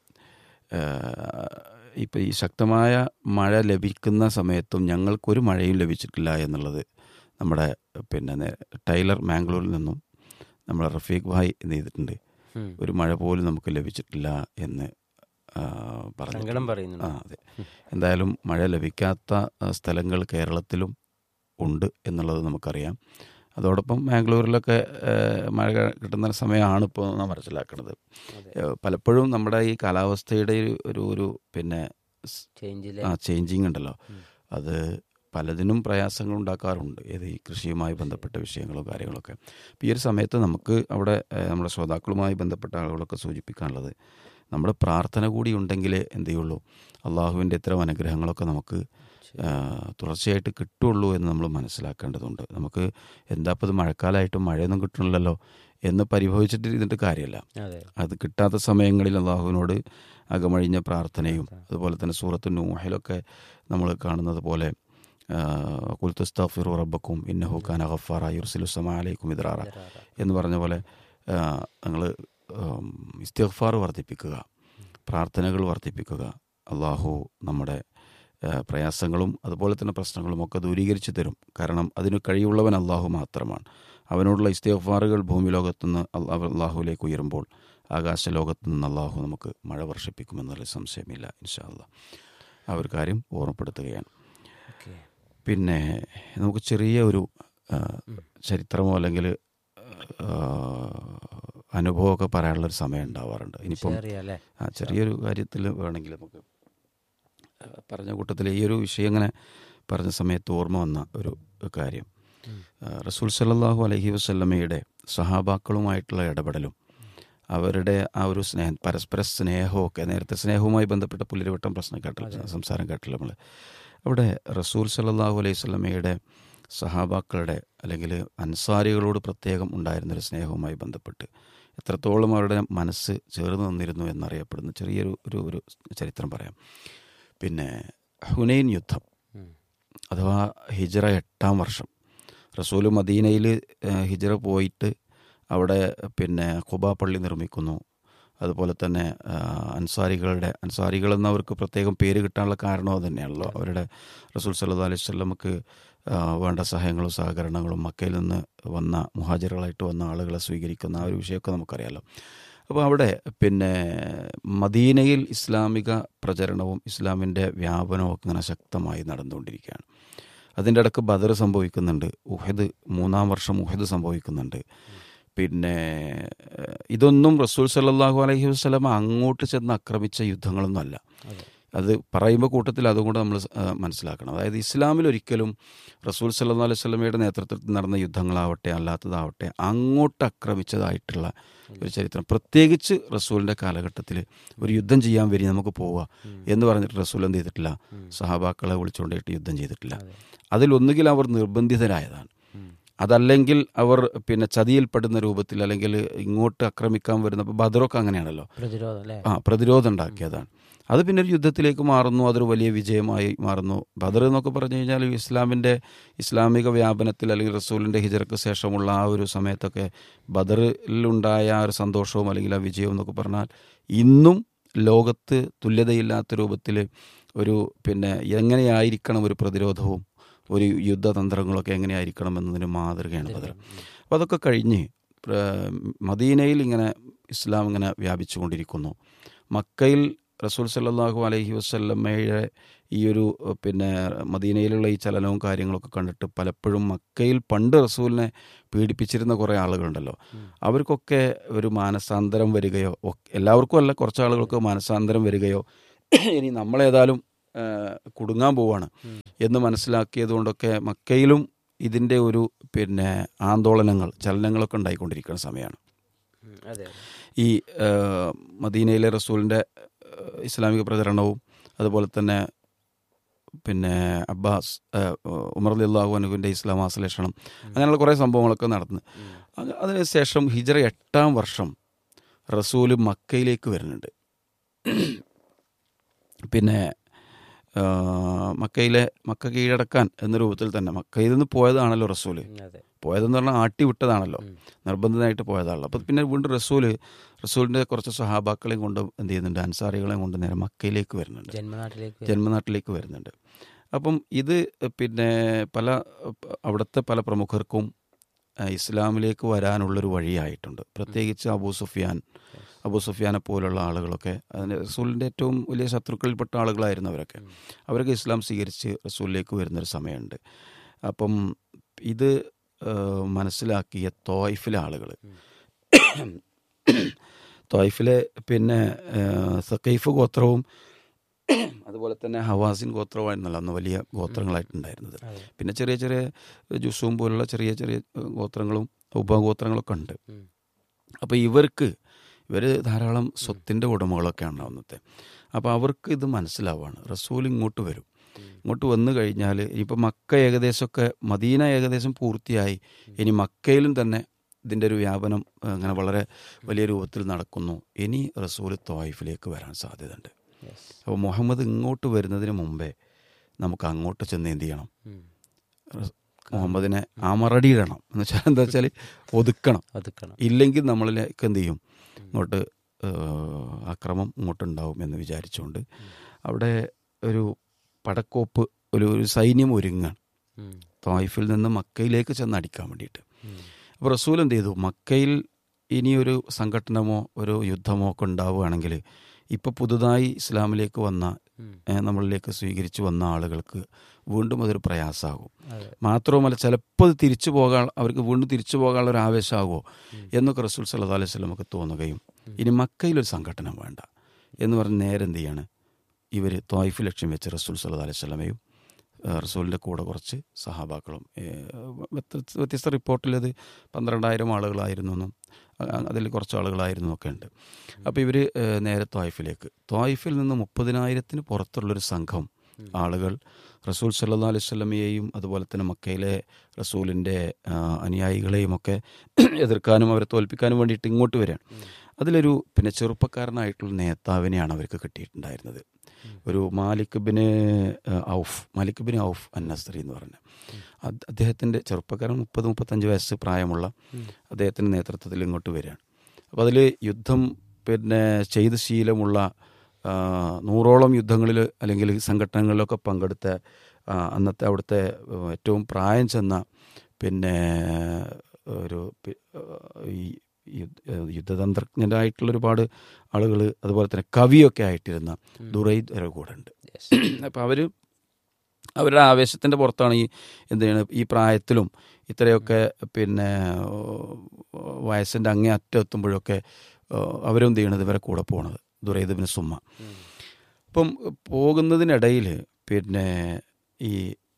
ഇപ്പം ഈ ശക്തമായ മഴ ലഭിക്കുന്ന സമയത്തും ഞങ്ങൾക്കൊരു മഴയും ലഭിച്ചിട്ടില്ല എന്നുള്ളത് നമ്മുടെ പിന്നെ നേ- ടൈലർ മാംഗ്ലൂരിൽ നിന്നും നമ്മുടെ റഫീഖ് ഭായ് എന്ത് ചെയ്തിട്ടുണ്ട് ഉം. ഒരു മഴ പോലും നമുക്ക് ലഭിച്ചിട്ടില്ല എന്ന് ആ, പറഞ്ഞു സങ്കടം ആ പറയുന്നുണ്ട് അതെ എന്തായാലും മഴ ലഭിക്കാത്ത ആ, സ്ഥലങ്ങൾ കേരളത്തിലും ഉണ്ട് എന്നുള്ളത് നമുക്കറിയാം അതോടൊപ്പം ബാംഗ്ലൂരിലൊക്കെ ആ, മഴ കിട്ടുന്ന സമയമാണ് ഇപ്പോൾ നാം മനസ്സിലാക്കുന്നത് ആ, പലപ്പോഴും നമ്മുടെ ഈ കാലാവസ്ഥയുടെ ഒരു- ഒരു ഒരു പിന്നെ സ്- ചേഞ്ചിലെ ആ ചേഞ്ചിങ് ഉണ്ടല്ലോ അത് പലതിനും പ്രയാസങ്ങൾ ഉണ്ടാക്കാറുണ്ട് ഏത് ഈ കൃഷിയുമായി ബന്ധപ്പെട്ട വിഷയങ്ങളും കാര്യങ്ങളൊക്കെ അപ്പോൾ ഈ ഒരു സമയത്ത് നമുക്ക് അവിടെ ഏഹ്, നമ്മുടെ ശ്രോതാക്കളുമായി ബന്ധപ്പെട്ട ആളുകളൊക്കെ സൂചിപ്പിക്കാനുള്ളത് നമ്മുടെ പ്രാർത്ഥന കൂടി ഉണ്ടെങ്കിലേ എന്ത് ചെയ്യുള്ളൂ അള്ളാഹുവിൻ്റെ ഇത്തരം അനുഗ്രഹങ്ങളൊക്കെ നമുക്ക് ആ, തുടർച്ചയായിട്ട് കിട്ടുള്ളൂ എന്ന് നമ്മൾ മനസ്സിലാക്കേണ്ടതുണ്ട് നമുക്ക് എന്താ ഇപ്പോൾ ഇത് മഴക്കാലമായിട്ടും മഴയൊന്നും കിട്ടണില്ലല്ലോ എന്ന് പരിഭവിച്ചിട്ട് ഇരുന്നിട്ട് കാര്യമില്ല അതെ അത് കിട്ടാത്ത സമയങ്ങളിൽ അള്ളാഹുവിനോട് അകമഴിഞ്ഞ പ്രാർത്ഥനയും അതുപോലെ തന്നെ സൂറത്ത് നൂഹിലൊക്കെ നമ്മൾ കാണുന്നത് പോലെ കുൽത്തുസ്താഫിറു റബ്ബക്കും ഇന്നഹു ഖാൻ അഗഫാറ യുർസിലുസമ അലൈക്കും ഇദ്രാറ എന്ന് പറഞ്ഞ പോലെ നിങ്ങൾ ഇസ്തിഗ്ഫാർ വർദ്ധിപ്പിക്കുക പ്രാർത്ഥനകൾ വർദ്ധിപ്പിക്കുക അള്ളാഹു നമ്മുടെ ആ, പ്രയാസങ്ങളും അതുപോലെ തന്നെ പ്രശ്നങ്ങളും ഒക്കെ ദൂരീകരിച്ചു തരും കാരണം അതിന് കഴിവുള്ളവൻ അള്ളാഹു മാത്രമാണ് അവനോടുള്ള ഇസ്തിഗ്ഫാറുകൾ ഭൂമി ലോകത്തുനിന്ന് അള്ളാഹു അള്ളാഹുവിലേക്ക് ഉയരുമ്പോൾ ആകാശ ലോകത്ത് നിന്ന് അള്ളാഹു നമുക്ക് മഴ വർഷിപ്പിക്കുമെന്നുള്ള സംശയമില്ല ഇൻഷാ അള്ളാഹ് ആ ഒരു കാര്യം ഓർമ്മപ്പെടുത്തുകയാണ് ഓക്കെ പിന്നെ നമുക്ക് ചെറിയ ഒരു ആ, ചരിത്രമോ അല്ലെങ്കിൽ ആ, അനുഭവമൊക്കെ പറയാനുള്ളൊരു സമയം ഉണ്ടാവാറുണ്ട് ഇനിയിപ്പം അറിയാം അല്ലേ ആ ചെറിയൊരു കാര്യത്തിൽ വേണമെങ്കിൽ നമുക്ക് ആ, പറഞ്ഞ കൂട്ടത്തിൽ ഈ ഒരു വിഷയം ഇങ്ങനെ പറഞ്ഞ സമയത്ത് ഓർമ്മ വന്ന ഒരു കാര്യം ആ, റസൂൽ സല്ലല്ലാഹു അലൈഹി വസല്ലമയുടെ സഹാബാക്കളുമായിട്ടുള്ള ഇടപെടലും അവരുടെ ആ ഒരു സ്നേഹം പരസ്പര സ്നേഹമൊക്കെ നേരത്തെ സ്നേഹവുമായി ബന്ധപ്പെട്ട പുല്ലിരിവട്ടം പ്രശ്നം കേട്ടില്ല സംസാരം കേട്ടില്ല നമ്മൾ അവിടെ റസൂൽ സല്ലല്ലാഹു അലൈഹി വസല്ലമയുടെ സഹാബാക്കളുടെ അല്ലെങ്കിൽ അൻസാരികളോട് പ്രത്യേകം ഉണ്ടായിരുന്നൊരു സ്നേഹവുമായി ബന്ധപ്പെട്ട് എത്രത്തോളം അവരുടെ മനസ്സ് ചേർന്ന് നിന്നിരുന്നു എന്നറിയപ്പെടുന്ന ചെറിയൊരു ഒരു ഒരു ചരിത്രം പറയാം പിന്നെ ഹുനൈൻ യുദ്ധം ഉം. അഥവാ ഹിജറ എട്ടാം വർഷം റസൂല് മദീനയിൽ ഹിജറ പോയിട്ട് അവിടെ പിന്നെ ഖുബ പള്ളി നിർമ്മിക്കുന്നു അതുപോലെ തന്നെ ആ, അൻസാരികളുടെ അൻസാരികൾ എന്നവർക്ക് പ്രത്യേകം പേര് കിട്ടാനുള്ള കാരണം അത് തന്നെയാണല്ലോ അവരുടെ റസൂൽ സല്ലു അലൈഹി സ്വലമക്ക് വേണ്ട സഹായങ്ങളും സഹകരണങ്ങളും മക്കയിൽ നിന്ന് വന്ന മുഹാജിറുകളായിട്ട് വന്ന ആളുകളെ സ്വീകരിക്കുന്ന ആ ഒരു വിഷയമൊക്കെ നമുക്കറിയാലോ അപ്പോൾ അവിടെ പിന്നെ മദീനയിൽ ഇസ്ലാമിക പ്രചരണവും ഇസ്ലാമിൻ്റെ വ്യാപനവും ഒക്കെ ഇങ്ങനെ ശക്തമായി നടന്നുകൊണ്ടിരിക്കുകയാണ് അതിൻ്റെ ഇടക്ക് ബദർ സംഭവിക്കുന്നുണ്ട് ഉഹദ് മൂന്നാം വർഷം ഉഹദ് സംഭവിക്കുന്നുണ്ട് പിന്നെ ഏഹ്, ഇതൊന്നും റസൂൽ സല്ലല്ലാഹു അലൈഹി വസ്ലമ അങ്ങോട്ട് ചെന്ന് ആക്രമിച്ച യുദ്ധങ്ങളൊന്നും അല്ല അത് പറയുമ്പോൾ കൂട്ടത്തിൽ അതും കൂടെ നമ്മൾ ആ, മനസ്സിലാക്കണം അതായത് ഇസ്ലാമിൽ ഒരിക്കലും റസൂൽ സല്ലാ അലൈഹി സ്വലമയുടെ നേതൃത്വത്തിൽ നടന്ന യുദ്ധങ്ങളാവട്ടെ അല്ലാത്തതാവട്ടെ അങ്ങോട്ട് ആക്രമിച്ചതായിട്ടുള്ള ഒരു ചരിത്രം പ്രത്യേകിച്ച് റസൂലിൻ്റെ കാലഘട്ടത്തിൽ ഒരു യുദ്ധം ചെയ്യാൻ വരി നമുക്ക് പോവാം എന്ന് പറഞ്ഞിട്ട് റസൂൽ എന്ത് ചെയ്തിട്ടില്ല സഹാബാക്കളെ വിളിച്ചുകൊണ്ടിട്ട് യുദ്ധം ചെയ്തിട്ടില്ല അതിലൊന്നുകിൽ അവർ നിർബന്ധിതരായതാണ് അതല്ലെങ്കിൽ അവർ പിന്നെ ചതിയിൽപ്പെടുന്ന രൂപത്തിൽ അല്ലെങ്കിൽ ഇങ്ങോട്ട് ആക്രമിക്കാൻ വരുന്ന ഇപ്പോൾ ബദറൊക്കെ അങ്ങനെയാണല്ലോ പ്രതിരോധം അല്ലേ ആ പ്രതിരോധം ഉണ്ടാക്കിയതാണ് അത് പിന്നെ ഒരു യുദ്ധത്തിലേക്ക് മാറുന്നു അതൊരു വലിയ വിജയമായി മാറുന്നു ബദർ എന്നൊക്കെ പറഞ്ഞു കഴിഞ്ഞാൽ ഇസ്ലാമിൻ്റെ ഇസ്ലാമിക വ്യാപനത്തിൽ അല്ലെങ്കിൽ റസൂലിൻ്റെ ഹിജറക്ക് ശേഷമുള്ള ആ ഒരു സമയത്തൊക്കെ ബദറിലുണ്ടായ ആ ഒരു സന്തോഷവും അല്ലെങ്കിൽ ആ വിജയവും എന്നൊക്കെ പറഞ്ഞാൽ ഇന്നും ലോകത്ത് തുല്യതയില്ലാത്ത രൂപത്തിൽ ഒരു പിന്നെ എങ്ങനെയായിരിക്കണം ഒരു പ്രതിരോധവും ഒരു യുദ്ധതന്ത്രങ്ങളൊക്കെ എങ്ങനെയായിരിക്കണം എന്നതിന് മാതൃകയാണ് ബദർ അപ്പോൾ അതൊക്കെ കഴിഞ്ഞ് ഏഹ്, മദീനയിൽ ഇങ്ങനെ ഇസ്ലാം ഇങ്ങനെ വ്യാപിച്ചുകൊണ്ടിരിക്കുന്നു മക്കയിൽ റസൂൽ സല്ലല്ലാഹു അലൈഹി വസല്ലമ്മയുടെ ഈ ഒരു ഏഹ്, പിന്നെ മദീനയിലുള്ള ഈ ചലനവും കാര്യങ്ങളൊക്കെ കണ്ടിട്ട് പലപ്പോഴും മക്കയിൽ പണ്ട് റസൂലിനെ പീഡിപ്പിച്ചിരുന്ന കുറേ ആളുകളുണ്ടല്ലോ അവർക്കൊക്കെ ഒരു മാനസാന്തരം വരികയോ ഒ- എല്ലാവർക്കും അല്ല കുറച്ച് ആളുകൾക്ക് മാനസാന്തരം വരികയോ ഇനി നമ്മളേതായാലും ആ, കുടുങ്ങാൻ പോവാണ് എന്ന് മനസ്സിലാക്കിയത് കൊണ്ടൊക്കെ മക്കയിലും ഇതിൻ്റെ ഒരു പിന്നെ ആന്തോളനങ്ങൾ ചലനങ്ങളൊക്കെ ഉണ്ടായിക്കൊണ്ടിരിക്കുന്ന സമയമാണ് ഉം, അതെ ഈ ആ, മദീനയിലെ റസൂലിൻ്റെ ആ, ഇസ്ലാമിക പ്രചരണവും അതുപോലെ തന്നെ പിന്നെ അബ്ബാസ് ആ, ഉമർ അള്ളാഹു അനുവിൻ്റെ ഇസ്ലാം ആശ്ലേഷണം അങ്ങനെയുള്ള കുറേ സംഭവങ്ങളൊക്കെ നടന്നു അത് അതിനുശേഷം ഹിജറ എട്ടാം വർഷം റസൂല് മക്കയിലേക്ക് വരുന്നുണ്ട് പിന്നെ ആ, മക്കയിലെ മക്ക കീഴടക്കാൻ എന്ന രൂപത്തിൽ തന്നെ മക്കയിൽ നിന്ന് പോയതാണല്ലോ റസൂല് ഉം, അതെ പോയതെന്ന് പറഞ്ഞാൽ ആട്ടി വിട്ടതാണല്ലോ നിർബന്ധിതമായിട്ട് പോയതാണല്ലോ അപ്പം പിന്നെ വീണ്ടും റസൂല് റസൂലിൻ്റെ കുറച്ച് സഹാബാക്കളെയും കൊണ്ട് എന്ത് ചെയ്യുന്നുണ്ട് അൻസാരികളെയും കൊണ്ട് നേരെ മക്കയിലേക്ക് വരുന്നുണ്ട് ജന്മനാട്ടിലേക്ക് ജന്മനാട്ടിലേക്ക് വരുന്നുണ്ട് അപ്പം ഇത് പിന്നെ പല അവിടുത്തെ പല പ്രമുഖർക്കും ആ, ഇസ്ലാമിലേക്ക് വരാനുള്ളൊരു വഴിയായിട്ടുണ്ട് പ്രത്യേകിച്ച് അബൂ സുഫിയാൻ അബൂ സുഫിയാനെ പോലുള്ള ആളുകളൊക്കെ അതിന് റസൂലിൻ്റെ ഏറ്റവും വലിയ ശത്രുക്കളിൽപ്പെട്ട ആളുകളായിരുന്നു അവരൊക്കെ അവരൊക്കെ ഇസ്ലാം സ്വീകരിച്ച് റസൂലിലേക്ക് വരുന്നൊരു സമയമുണ്ട് അപ്പം ഇത് ആ, മനസ്സിലാക്കിയ തോയിഫിലെ ആളുകൾ തോയിഫിലെ പിന്നെ ആ, സക്കൈഫ് ഗോത്രവും അതുപോലെ തന്നെ ഹവാസിൻ ഗോത്രമായിരുന്നല്ലോ അന്ന് വലിയ ഗോത്രങ്ങളായിട്ടുണ്ടായിരുന്നത് പിന്നെ ചെറിയ ചെറിയ ജുസൂം പോലുള്ള ചെറിയ ചെറിയ ഏഹ്, ഗോത്രങ്ങളും ഉപഗോത്രങ്ങളൊക്കെ ഉണ്ട് ഉം. അപ്പോൾ ഇവർക്ക് ഇവർ ധാരാളം സ്വത്തിൻ്റെ ഉടമകളൊക്കെയാണ് അന്നത്തെ അപ്പോൾ അവർക്ക് ഇത് മനസ്സിലാവുകയാണ് റസൂൽ ഇങ്ങോട്ട് വരും ഇങ്ങോട്ട് വന്നു കഴിഞ്ഞാൽ ഇനിയിപ്പോൾ മക്ക ഏകദേശമൊക്കെ മദീന ഏകദേശം പൂർത്തിയായി ഇനി മക്കയിലും തന്നെ ഇതിൻ്റെ ഒരു വ്യാപനം ഏഹ്, അങ്ങനെ വളരെ വലിയ രൂപത്തിൽ നടക്കുന്നു ഇനി റസൂൽ തോയിഫിലേക്ക് വരാൻ സാധ്യതയുണ്ട് അപ്പോൾ മുഹമ്മദ് ഇങ്ങോട്ട് വരുന്നതിന് മുമ്പേ നമുക്ക് അങ്ങോട്ട് ചെന്ന് എന്ത് ചെയ്യണം ഉം. റസ്- മുഹമ്മദിനെ അമറടിയിടണം എന്ന് വെച്ചാൽ എന്താ വെച്ചാൽ ഒതുക്കണം ഒതുക്കണം ഇല്ലെങ്കിൽ നമ്മളിലേക്ക് എന്ത് ചെയ്യും ഇങ്ങോട്ട് ഏഹ്, അക്രമം ഇങ്ങോട്ടുണ്ടാവും എന്ന് വിചാരിച്ചുകൊണ്ട് അവിടെ ഒരു പടക്കോപ്പ് ഒരു ഒരു സൈന്യം ഒരുങ്ങാണ് ഉം. തോയിഫിൽ നിന്ന് മക്കയിലേക്ക് ചെന്ന് അടിക്കാൻ വേണ്ടിയിട്ട് ഉം. അപ്പോൾ റസൂൽ എന്ത് ചെയ്തു മക്കയിൽ ഇനിയൊരു സംഘടനമോ ഒരു യുദ്ധമോ ഒക്കെ ഉണ്ടാവുകയാണെങ്കിൽ ഇപ്പോൾ പുതുതായി ഇസ്ലാമിലേക്ക് വന്ന ഉം. ഏഹ്, നമ്മളിലേക്ക് സ്വീകരിച്ചു വന്ന ആളുകൾക്ക് വീണ്ടും അതൊരു പ്രയാസമാകും അതെ മാത്രവുമല്ല ചിലപ്പോൾ ഇത് തിരിച്ചു പോകാൻ അവർക്ക് വീണ്ടും തിരിച്ചു പോകാനുള്ള ഒരു ആവേശമാകുമോ എന്നൊക്കെ റസൂൽ സല്ലല്ലാഹു അലൈഹി വസല്ലമക്ക് തോന്നുകയും ഇനി മക്കയിലൊരു സംഘടന വേണ്ട എന്ന് പറഞ്ഞ് നേരെ എന്ത് ചെയ്യാണ് ഇവർ തോയിഫ് ലക്ഷ്യം വെച്ച് റസൂൽ സല്ലല്ലാഹു അലൈഹി വസല്ലമയും ഏഹ്, റസൂലിൻ്റെ കൂടെ കുറച്ച് സഹാബാക്കളും ഏഹ്, വ്യത്യസ്ത വ്യത്യസ്ത റിപ്പോർട്ടിൽ അത് പന്ത്രണ്ടായിരം ആളുകളായിരുന്നു എന്നും അ- അതിൽ കുറച്ച് ആളുകളായിരുന്നു ഒക്കെ ഉണ്ട് അപ്പോൾ ഇവർ നേരെ തോയിഫിലേക്ക് തോയിഫിൽ നിന്ന് മുപ്പതിനായിരത്തിന് പുറത്തുള്ളൊരു സംഘം ആളുകൾ റസൂൽ സല്ലാ അലൈഹി സ്വലമിയെയും അതുപോലെ തന്നെ മക്കയിലെ റസൂലിൻ്റെ ആ, അനുയായികളെയും ഒക്കെ എതിർക്കാനും അവരെ തോൽപ്പിക്കാനും വേണ്ടിയിട്ട് ഇങ്ങോട്ട് വരികയാണ് അതിലൊരു പിന്നെ ചെറുപ്പക്കാരനായിട്ടുള്ള നേതാവിനെയാണ് അവർക്ക് കിട്ടിയിട്ടുണ്ടായിരുന്നത് ഒരു മാലിക് ബിന് ആ, ഔഫ് മാലിക് ബിൻ ഔഫ് അന്നസ്രി എന്ന് പറഞ്ഞ അദ്ദേഹത്തിൻ്റെ ചെറുപ്പക്കാരൻ മുപ്പത് മുപ്പത്തഞ്ച് വയസ്സ് പ്രായമുള്ള അദ്ദേഹത്തിൻ്റെ നേതൃത്വത്തിൽ ഇങ്ങോട്ട് വരികയാണ് അപ്പോൾ അതിൽ യുദ്ധം പിന്നെ ചെയ്ത് ശീലമുള്ള ആ, നൂറോളം യുദ്ധങ്ങളിൽ അല്ലെങ്കിൽ സംഘടനകളിലൊക്കെ പങ്കെടുത്ത ആ, അന്നത്തെ അവിടുത്തെ ആ, ഏറ്റവും പ്രായം ചെന്ന പിന്നെ ഒരു പി- ആ, ഈ യുദ്ധ- യുദ്ധതന്ത്രജ്ഞരായിട്ടുള്ള ഒരുപാട് ആളുകൾ അതുപോലെ തന്നെ കവിയൊക്കെ ആയിട്ടിരുന്ന ദുറൈദ് വരെ കൂടെ ഉണ്ട് അപ്പോൾ അവർ അവരുടെ ആവേശത്തിൻ്റെ പുറത്താണ് ഈ എന്ത് ചെയ്യണത് ഈ പ്രായത്തിലും ഇത്രയൊക്കെ പിന്നെ വയസ്സിൻ്റെ അങ്ങേ അറ്റം എത്തുമ്പോഴൊക്കെ അവരും എന്ത് ചെയ്യണത് ഇവരെ കൂടെ പോണത് ദുരൈദബിന് സുമ്മ അപ്പം പോകുന്നതിനിടയിൽ പിന്നെ ഈ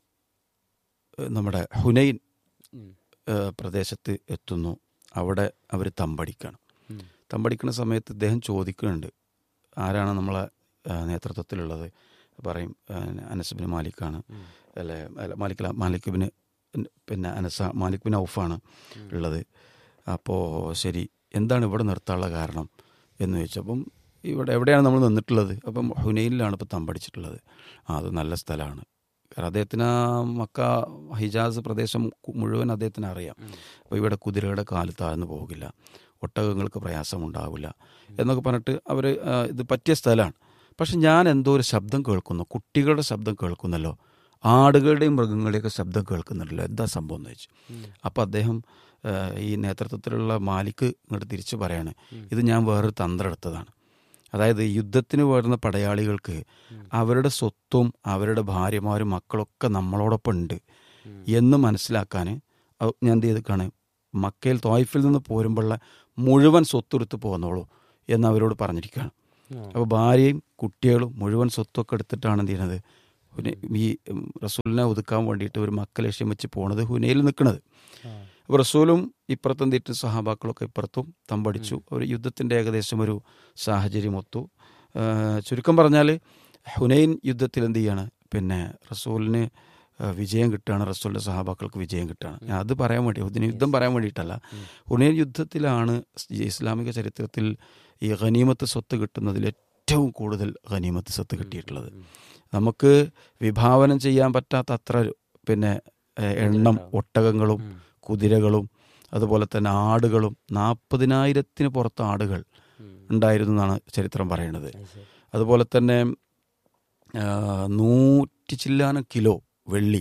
ഏഹ്, നമ്മുടെ ഹുനൈൻ ഉം. ഏഹ്, പ്രദേശത്ത് എത്തുന്നു അവിടെ അവർ തമ്പടിക്കണം ഉം. തമ്പടിക്കുന്ന സമയത്ത് ഇദ്ദേഹം ചോദിക്കുന്നുണ്ട് ആരാണ് നമ്മളെ ഏഹ്, നേതൃത്വത്തിലുള്ളത് പറയും ഏഹ്, അനസ് ബിൻ മാലിക്കാണ് അല്ലെ അല്ല മാലിക് മാലിക് ബിന് പിന്നെ അനസ മാലിക് ബിൻ ഔഫാണ് ഉള്ളത് അപ്പോൾ ശരി എന്താണ് ഇവിടെ നിർത്താനുള്ള കാരണം എന്ന് ചോദിച്ചപ്പം ഇവിടെ എവിടെയാണ് നമ്മൾ നിന്നിട്ടുള്ളത് അപ്പം ഹുനൈനിലാണ് ഇപ്പോൾ തമ്പടിച്ചിട്ടുള്ളത് ആ അത് നല്ല സ്ഥലമാണ് കാരണം അദ്ദേഹത്തിന് ആ മക്ക ഹിജാസ് പ്രദേശം കു- മുഴുവൻ അദ്ദേഹത്തിന് അറിയാം അപ്പോൾ ഇവിടെ കുതിരയുടെ കാല് താഴ്ന്നു പോകില്ല ഒട്ടകങ്ങൾക്ക് പ്രയാസമുണ്ടാവില്ല എന്നൊക്കെ പറഞ്ഞിട്ട് അവർ ഇത് പറ്റിയ സ്ഥലമാണ് പക്ഷെ ഞാൻ എന്തോ ഒരു ശബ്ദം കേൾക്കുന്നു കുട്ടികളുടെ ശബ്ദം കേൾക്കുന്നല്ലോ ആടുകളുടെയും മൃഗങ്ങളുടെയൊക്കെ ശബ്ദം കേൾക്കുന്നുണ്ടല്ലോ എന്താ സംഭവം എന്ന് വെച്ചു അപ്പോൾ അദ്ദേഹം ആ, ഈ നേതൃത്വത്തിലുള്ള മാലിക്ക് ഇങ്ങോട്ട് തിരിച്ചു പറയാണ് ഇത് ഞാൻ വേറൊരു തന്ത്രം എടുത്തതാണ് അതായത് യുദ്ധത്തിന് വരുന്ന പടയാളികൾക്ക് അവരുടെ സ്വത്തും അവരുടെ ഭാര്യമാരും മക്കളൊക്കെ നമ്മളോടൊപ്പം ഉണ്ട് എന്ന് മനസ്സിലാക്കാൻ അത് ഞാൻ എന്ത് ചെയ്തേക്കാണ് മക്കയിൽ തോയ്ഫിൽ നിന്ന് പോരുമ്പോഴുള്ള മുഴുവൻ സ്വത്തുരുത്ത് പോന്നോളൂ എന്ന് അവരോട് പറഞ്ഞിരിക്കുകയാണ് അപ്പോൾ ഭാര്യയും കുട്ടികളും മുഴുവൻ സ്വത്തൊക്കെ എടുത്തിട്ടാണ് എന്ത് ചെയ്യുന്നത് ഹുനെ ഈ ഉം, റസൂലിനെ ഒതുക്കാൻ വേണ്ടിയിട്ട് ഒരു മക്ക ലക്ഷ്യം വെച്ച് പോണത് ഹുനയിൽ നിൽക്കുന്നത് അപ്പോൾ റസൂലും ഇപ്പുറത്തും എന്തിട്ട് സഹാബാക്കളൊക്കെ ഇപ്പുറത്തും തമ്പടിച്ചു ഒരു യുദ്ധത്തിൻ്റെ ഏകദേശം ഒരു സാഹചര്യം ഒത്തു ആ, ചുരുക്കം പറഞ്ഞാൽ ഹുനൈൻ യുദ്ധത്തിൽ എന്ത് ചെയ്യാണ് പിന്നെ റസൂലിന് ആ, വിജയം കിട്ടുകയാണ് റസൂലിൻ്റെ സഹാബാക്കൾക്ക് വിജയം കിട്ടുകയാണ് ഞാൻ അത് പറയാൻ വേണ്ടി ഹുദിന് യുദ്ധം പറയാൻ വേണ്ടിയിട്ടല്ല ഹുനൈൻ യുദ്ധത്തിലാണ് ഈ ഇസ്ലാമിക ചരിത്രത്തിൽ ഈ ഖനീമത്ത് സ്വത്ത് കിട്ടുന്നതിൽ ഏറ്റവും കൂടുതൽ ഖനീമത്ത് സ്വത്ത് കിട്ടിയിട്ടുള്ളത് നമുക്ക് വിഭാവനം ചെയ്യാൻ പറ്റാത്ത അത്ര പിന്നെ ഏഹ്, എണ്ണം ഒട്ടകങ്ങളും കുതിരകളും അതുപോലെ തന്നെ ആടുകളും നാൽപ്പതിനായിരത്തിന് പുറത്ത് ആടുകൾ ഉണ്ടായിരുന്നു എന്നാണ് ചരിത്രം പറയുന്നത് അതുപോലെ തന്നെ ആ, നൂറ്റി ചില്ലാനം കിലോ വെള്ളി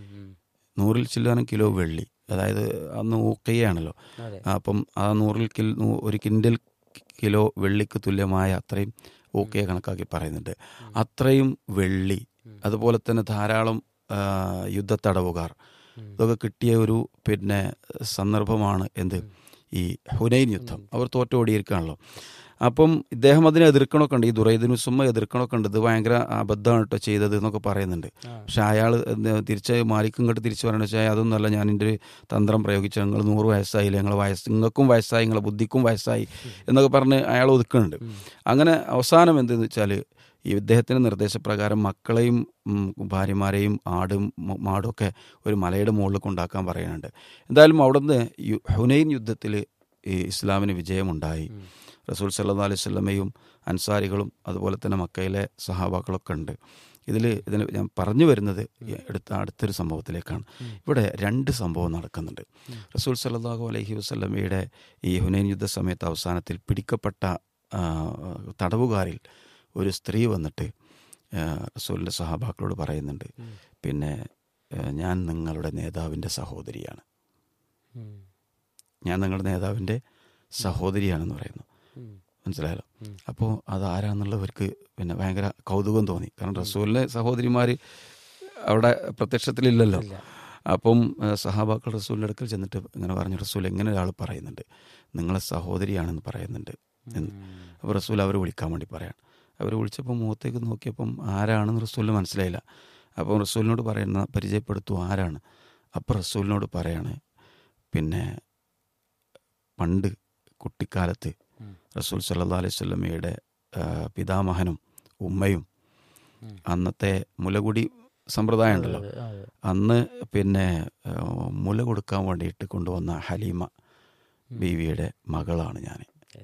നൂറിൽ ചില്ലാനം കിലോ വെള്ളി അതായത് അന്ന് ഊക്കയാണല്ലോ അതെ അപ്പം ആ നൂറിൽ കിൽ നൂ- ഒരു കിൻഡൽ കിലോ വെള്ളിക്ക് തുല്യമായ അത്രയും ഊക്കയെ കണക്കാക്കി പറയുന്നുണ്ട് അത്രയും വെള്ളി അതുപോലെ തന്നെ ധാരാളം ആ, യുദ്ധത്തടവുകാർ ഇതൊക്കെ കിട്ടിയ ഒരു പിന്നെ സന്ദർഭമാണ് എന്ത് ഈ ഹുനൈൻ യുദ്ധം അവർ തോറ്റോടിയിരിക്കുകയാണല്ലോ അപ്പം ഇദ്ദേഹം അതിനെ എതിർക്കണമൊക്കെ ഉണ്ട് ഈ ദുറൈദിനുസുമ്മ എതിർക്കണമൊക്കെ ഉണ്ട് ഇത് ഭയങ്കര അബദ്ധമാണ് കേട്ടോ ചെയ്തത് എന്നൊക്കെ പറയുന്നുണ്ട് പക്ഷെ അയാൾ തിരിച്ച് മാലിക്കും ഇങ്ങോട്ട് തിരിച്ചു പറയണമെന്ന് വെച്ചാൽ അതൊന്നുമല്ല ഞാൻ എൻ്റെ ഒരു തന്ത്രം പ്രയോഗിച്ചു നിങ്ങൾ നൂറ് വയസ്സായില്ലേ നിങ്ങളെ വയസ്സ് നിങ്ങൾക്കും വയസ്സായി നിങ്ങളെ ബുദ്ധിക്കും വയസ്സായി എന്നൊക്കെ പറഞ്ഞ് അയാൾ ഒതുക്കുന്നുണ്ട് അങ്ങനെ അവസാനം എന്തെന്ന് വെച്ചാൽ ഈ ഇദ്ദേഹത്തിൻ്റെ നിർദ്ദേശപ്രകാരം മക്കളെയും ഉം, ഭാര്യമാരെയും ആടും മ- മാടും ഒക്കെ ഒരു മലയുടെ മുകളിൽ കൊണ്ടാക്കാൻ പറയുന്നുണ്ട് എന്തായാലും അവിടുന്ന് യു ഹുനൈൻ യുദ്ധത്തിൽ ഈ ഇസ്ലാമിന് വിജയമുണ്ടായി റസൂൽ സല്ലാ അലൈഹി സ്വലമയും അൻസാരികളും അതുപോലെ തന്നെ മക്കയിലെ സഹാബാക്കളൊക്കെ ഉണ്ട് ഇതിൽ ഇതിന് ഞാൻ പറഞ്ഞു വരുന്നത് ഈ അടുത്ത അടുത്തൊരു സംഭവത്തിലേക്കാണ് ഇവിടെ രണ്ട് സംഭവം നടക്കുന്നുണ്ട് റസൂൽ സല്ലാഹു അലൈഹി വസ്ലമയുടെ ഈ ഹുനൈൻ യുദ്ധ സമയത്ത് അവസാനത്തിൽ പിടിക്കപ്പെട്ട ആ, തടവുകാരിൽ ഒരു സ്ത്രീ വന്നിട്ട് ആ, റസൂലിൻ്റെ സഹാബാക്കളോട് പറയുന്നുണ്ട് പിന്നെ ആ, ഞാൻ നിങ്ങളുടെ നേതാവിൻ്റെ സഹോദരിയാണ് ഞാൻ നിങ്ങളുടെ നേതാവിൻ്റെ സഹോദരിയാണെന്ന് പറയുന്നു മനസ്സിലായല്ലോ അപ്പോൾ അത് ആരാന്നുള്ളവർക്ക് പിന്നെ ഭയങ്കര കൗതുകം തോന്നി കാരണം റസൂലിൻ്റെ സഹോദരിമാർ അവിടെ പ്രത്യക്ഷത്തിലില്ലല്ലോ അപ്പം ആ, സഹാബാക്കൾ റസൂലിൻ്റെ അടുക്കൽ ചെന്നിട്ട് ഇങ്ങനെ പറഞ്ഞു റസൂൽ എങ്ങനെ ഒരാൾ പറയുന്നുണ്ട് നിങ്ങളെ സഹോദരിയാണെന്ന് പറയുന്നുണ്ട് എന്ന് അപ്പോൾ റസൂൽ അവർ വിളിക്കാൻ വേണ്ടി പറയാൻ അവർ വിളിച്ചപ്പോൾ മുഖത്തേക്ക് നോക്കിയപ്പം ആരാണെന്ന് റസൂലിന് മനസ്സിലായില്ല അപ്പം റസൂലിനോട് പറയുന്ന പരിചയപ്പെടുത്തു ആരാണ് അപ്പോൾ റസൂലിനോട് പറയാണ് പിന്നെ പണ്ട് കുട്ടിക്കാലത്ത് റസൂൽ സല്ലാ അലൈഹി സ്വലമയുടെ പിതാമഹനും ഉമ്മയും അന്നത്തെ മുലകുടി സമ്പ്രദായം ഉണ്ടല്ലോ അന്ന് പിന്നെ ആ, മുല കൊടുക്കാൻ വേണ്ടിയിട്ട് കൊണ്ടുവന്ന ഹലീമ ബീവിയുടെ മകളാണ് ഞാൻ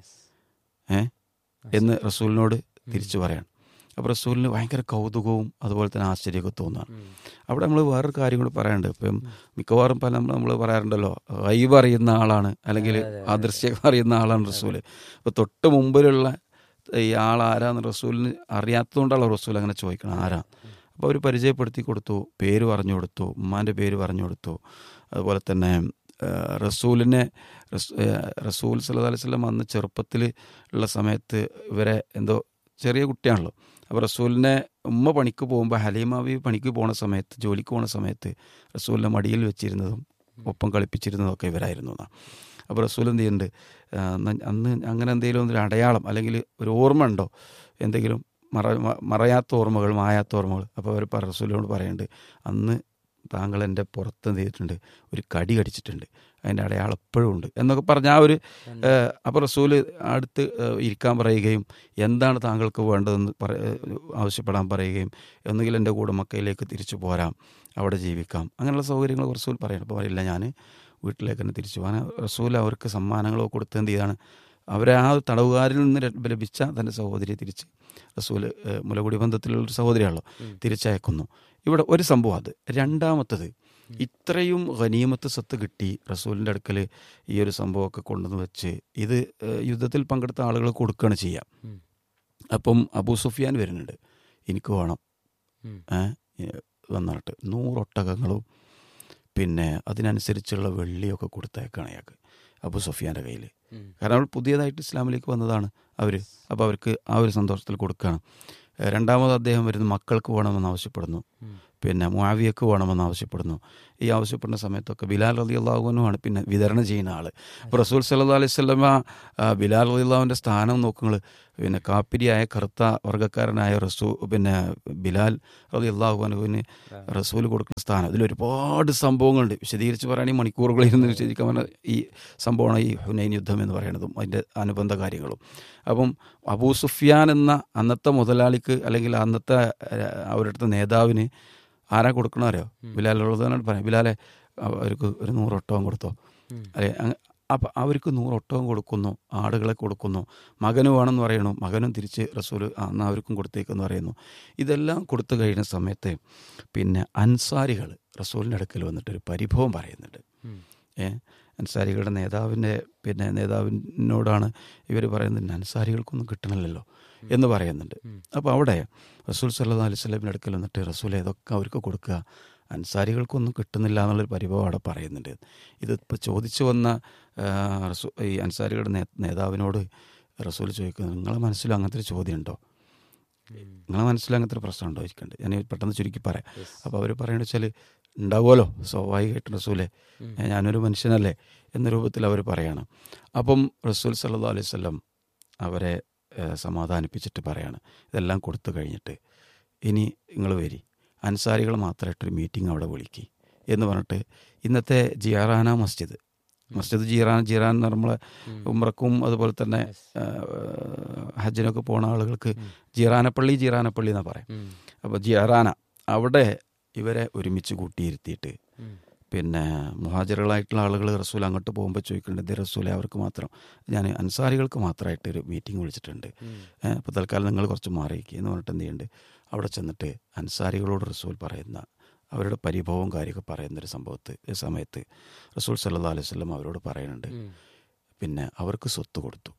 ഏ എന്ന് റസൂലിനോട് തിരിച്ചു പറയാണ് അപ്പോൾ റസൂലിന് ഭയങ്കര കൗതുകവും അതുപോലെ തന്നെ ആശ്ചര്യമൊക്കെ തോന്നുകയാണ് അവിടെ നമ്മൾ വേറൊരു കാര്യം കൂടി പറയാനുണ്ട് ഇപ്പം മിക്കവാറും പല നമ്മൾ നമ്മൾ പറയാറുണ്ടല്ലോ റൈബ് അറിയുന്ന ആളാണ് അല്ലെങ്കിൽ അദൃശ്യം അറിയുന്ന ആളാണ് റസൂല് അപ്പോൾ തൊട്ട് മുമ്പിലുള്ള ഈ ആൾ ആരാന്ന് റസൂലിന് അറിയാത്തതുകൊണ്ടാണ് റസൂൽ അങ്ങനെ ചോദിക്കണം ആരാ അപ്പോൾ അവർ പരിചയപ്പെടുത്തി കൊടുത്തു പേര് പറഞ്ഞു കൊടുത്തു ഉമ്മാൻ്റെ പേര് പറഞ്ഞു കൊടുത്തു അതുപോലെ തന്നെ ആ, റസൂലിനെ റസ്- ആ, റസൂൽ സല്ലല്ലാഹു അലൈഹി വസല്ലം അന്ന് ചെറുപ്പത്തിൽ ഉള്ള സമയത്ത് ഇവരെ എന്തോ ചെറിയ കുട്ടിയാണല്ലോ അപ്പോൾ റസൂലിനെ ഉമ്മ പണിക്ക് പോകുമ്പോൾ ഹലീമാവി പണിക്ക് പോണ സമയത്ത് ജോലിക്ക് പോണ സമയത്ത് റസൂലിനെ മടിയിൽ വെച്ചിരുന്നതും ഒപ്പം കളിപ്പിച്ചിരുന്നതൊക്കെ ഇവരായിരുന്നു എന്നാണ് അപ്പോൾ റസൂൽ എന്ത് ചെയ്യുന്നുണ്ട് ആ, ന്ന- അന്ന് അങ്ങനെ എന്തെങ്കിലും ഒരു അടയാളം അല്ലെങ്കിൽ ഒരു ഓർമ്മ ഉണ്ടോ എന്തെങ്കിലും മറ മ- മറയാത്ത ഓർമ്മകൾ മായാത്ത ഓർമ്മകൾ അപ്പോൾ അവർ പറ- റസൂലിനോട് പറയുന്നുണ്ട് അന്ന് താങ്കൾ എൻ്റെ പുറത്ത് എന്ത് ചെയ്തിട്ടുണ്ട് ഒരു കടി കടിച്ചിട്ടുണ്ട് അതിൻ്റെ അടയാളം എപ്പോഴും ഉണ്ട് എന്നൊക്കെ പറഞ്ഞ ആ ഒരു ഏഹ്, അപ്പോൾ റസൂല് അടുത്ത് ഏഹ്, ഇരിക്കാൻ പറയുകയും എന്താണ് താങ്കൾക്ക് വേണ്ടതെന്ന് പറ ഏഹ്, ആവശ്യപ്പെടാൻ പറയുകയും ഒന്നുകിൽ എൻ്റെ കൂടെ മക്കയിലേക്ക് തിരിച്ചു പോരാം അവിടെ ജീവിക്കാം അങ്ങനെയുള്ള സൗകര്യങ്ങൾ റസൂൽ പറയണം അപ്പോൾ പറയില്ല ഞാൻ വീട്ടിലേക്ക് തന്നെ തിരിച്ചു പോകാൻ റസൂൽ അവർക്ക് സമ്മാനങ്ങളോ കൊടുത്ത് എന്ത് ചെയ്താണ് അവരെ ആ തടവുകാരിൽ നിന്ന് ര- ലഭിച്ച തൻ്റെ സഹോദരിയെ തിരിച്ച് റസൂൽ ഏഹ്, മുലകുടി ബന്ധത്തിലുള്ള ഒരു സഹോദരിയാണല്ലോ തിരിച്ചയക്കുന്നു ഇവിടെ ഒരു സംഭവം അത് രണ്ടാമത്തത് ഇത്രയും ഖനീമത്ത് സ്വത്ത് കിട്ടി റസൂലിൻ്റെ അടുക്കൽ ഈ ഒരു സംഭവമൊക്കെ കൊണ്ടുവന്ന് വെച്ച് ഇത് ഏഹ്, യുദ്ധത്തിൽ പങ്കെടുത്ത ആളുകൾ കൊടുക്കുകയാണ് ചെയ്യുക അപ്പം അബൂ സുഫിയാൻ വരുന്നുണ്ട് എനിക്ക് വേണം ഏഹ് വന്നിട്ട് നൂറൊട്ടകങ്ങളും പിന്നെ അതിനനുസരിച്ചുള്ള വെള്ളിയൊക്കെ കൊടുത്തേക്കാണ് അയാൾക്ക് അബു സുഫിയാൻ്റെ കയ്യിൽ കാരണം അവൾ പുതിയതായിട്ട് ഇസ്ലാമിലേക്ക് വന്നതാണ് അവർ അപ്പോൾ അവർക്ക് ആ ഒരു സന്തോഷത്തിൽ കൊടുക്കുകയാണ് ഏഹ് രണ്ടാമത് അദ്ദേഹം വരുന്ന മക്കൾക്ക് വേണമെന്ന് ആവശ്യപ്പെടുന്നു പിന്നെ മുആവിയക്ക് വേണമെന്ന് ആവശ്യപ്പെടുന്നു ഈ ആവശ്യപ്പെടുന്ന സമയത്തൊക്കെ ബിലാൽ റലി അള്ളാഹുനുമാണ് പിന്നെ വിതരണം ചെയ്യുന്ന ആൾ അപ്പോൾ റസൂൽ സല്ലാ അലൈഹി സ്വലമ ബിലാൽ റലി അള്ളാഹുവിൻ്റെ സ്ഥാനം നോക്കുങ്ങൾ പിന്നെ കാപ്പിരിയായ കറുത്ത വർഗ്ഗക്കാരനായ റസൂ പിന്നെ ബിലാൽ റലി അള്ളാഹുവിന് റസൂൽ കൊടുക്കുന്ന സ്ഥാനം ഇതിൽ ഒരുപാട് സംഭവങ്ങളുണ്ട് വിശദീകരിച്ച് പറയുകയാണെങ്കിൽ മണിക്കൂറുകളിരുന്ന് വിശദീകരിക്കാൻ പറഞ്ഞ ഈ സംഭവമാണ് ഈ ഹുനൈൻ യുദ്ധം എന്ന് പറയുന്നതും അതിൻ്റെ അനുബന്ധ കാര്യങ്ങളും അപ്പം അബൂ സുഫിയാൻ എന്ന അന്നത്തെ മുതലാളിക്ക് അല്ലെങ്കിൽ അന്നത്തെ ഏഹ്, അവരുടെ നേതാവിന് ആരാ കൊടുക്കണോ അറിയോ ബിലാൽ ഉള്ളതാണ് പറയാം ബിലാലെ അവർക്ക് ഒരു നൂറ് ഒട്ടകം കൊടുത്തോ അല്ലെ അപ്പം അവർക്ക് നൂറ് ഒട്ടകം കൊടുക്കുന്നു ആടുകളെ കൊടുക്കുന്നു മകന് വേണമെന്ന് പറയണു മകനും തിരിച്ച് റസൂൽ അന്ന് അവർക്കും കൊടുത്തേക്കെന്ന് പറയുന്നു ഇതെല്ലാം കൊടുത്തു കഴിയുന്ന സമയത്ത് പിന്നെ അൻസാരികൾ റസൂലിൻ്റെ അടുക്കൽ വന്നിട്ട് ഒരു പരിഭവം പറയുന്നുണ്ട് ഏ അൻസാരികളുടെ നേതാവിൻ്റെ പിന്നെ നേതാവിനോടാണ് ഇവർ പറയുന്നത് അൻസാരികൾക്കൊന്നും കിട്ടണില്ലല്ലോ എന്ന് പറയുന്നുണ്ട് അപ്പോൾ അവിടെ റസൂൽ സല്ലാ അലൈഹി സ്വലമിൻ്റെ അടുക്കൽ വന്നിട്ട് റസൂൽ ഏതൊക്കെ അവർക്ക് കൊടുക്കുക അൻസാരികൾക്കൊന്നും കിട്ടുന്നില്ല എന്നുള്ളൊരു പരിഭവം അവിടെ പറയുന്നുണ്ട് ഇതിപ്പോൾ ചോദിച്ചു വന്ന ആ, റസൂ- ഈ അൻസാരികളുടെ നേ നേതാവിനോട് റസൂൽ ചോദിക്കുന്നത് നിങ്ങളെ മനസ്സിൽ അങ്ങനത്തെ ഒരു ചോദ്യം ഉണ്ടോ നിങ്ങളെ മനസ്സിൽ അങ്ങനത്തെ ഒരു പ്രശ്നം ഉണ്ടോ ചോദിക്കണ്ട് ഞാൻ പെട്ടെന്ന് ചുരുക്കി പറയാം അപ്പോൾ അവർ പറയണ വെച്ചാൽ ഉണ്ടാവുമല്ലോ സ്വാഭാവികമായിട്ട് റസൂലെ ഞാനൊരു മനുഷ്യനല്ലേ എന്ന രൂപത്തിൽ അവർ പറയാണ് അപ്പം റസൂൽ സല്ലാ അലൈഹി സ്വല്ലം അവരെ ഏഹ്, സമാധാനിപ്പിച്ചിട്ട് പറയാണ് ഇതെല്ലാം കൊടുത്തു കഴിഞ്ഞിട്ട് ഇനി നിങ്ങൾ വരി അൻസാരികൾ മാത്രമായിട്ടൊരു മീറ്റിംഗ് അവിടെ വിളിക്കി എന്ന് പറഞ്ഞിട്ട് ഇന്നത്തെ ജിയാറാന മസ്ജിദ് മസ്ജിദ് ജീറാൻ ജീറാൻ എന്ന് നമ്മളെ ഉമ്രക്കും അതുപോലെ തന്നെ ആ, ഹജ്ജിനൊക്കെ പോണ ആളുകൾക്ക് ജീറാനപ്പള്ളി ജീറാനപ്പള്ളി എന്നാ പറയാം അപ്പോൾ ജിയാറാന അവിടെ ഇവരെ ഒരുമിച്ച് കൂട്ടിയിരുത്തിയിട്ട് പിന്നെ മുഹാജിറുകളായിട്ടുള്ള ആളുകൾ റസൂൽ അങ്ങോട്ട് പോകുമ്പോൾ ചോദിക്കുന്നുണ്ട് ഇത് റസൂലെ അവർക്ക് മാത്രം ഞാൻ അൻസാരികൾക്ക് മാത്രമായിട്ട് ഒരു മീറ്റിംഗ് വിളിച്ചിട്ടുണ്ട് അപ്പോൾ തൽക്കാലം നിങ്ങൾ കുറച്ച് മാറിയിരിക്കുക എന്ന് പറഞ്ഞിട്ട് എന്ത് ചെയ്യുന്നുണ്ട് അവിടെ ചെന്നിട്ട് അൻസാരികളോട് റസൂൽ പറയുന്ന അവരുടെ പരിഭവവും കാര്യമൊക്കെ പറയുന്നൊരു സംഭവത്ത് ഈ സമയത്ത് റസൂൽ സല്ലാ അലൈഹി സ്വലം അവരോട് പറയുന്നുണ്ട് പിന്നെ അവർക്ക് സ്വത്ത് കൊടുത്തു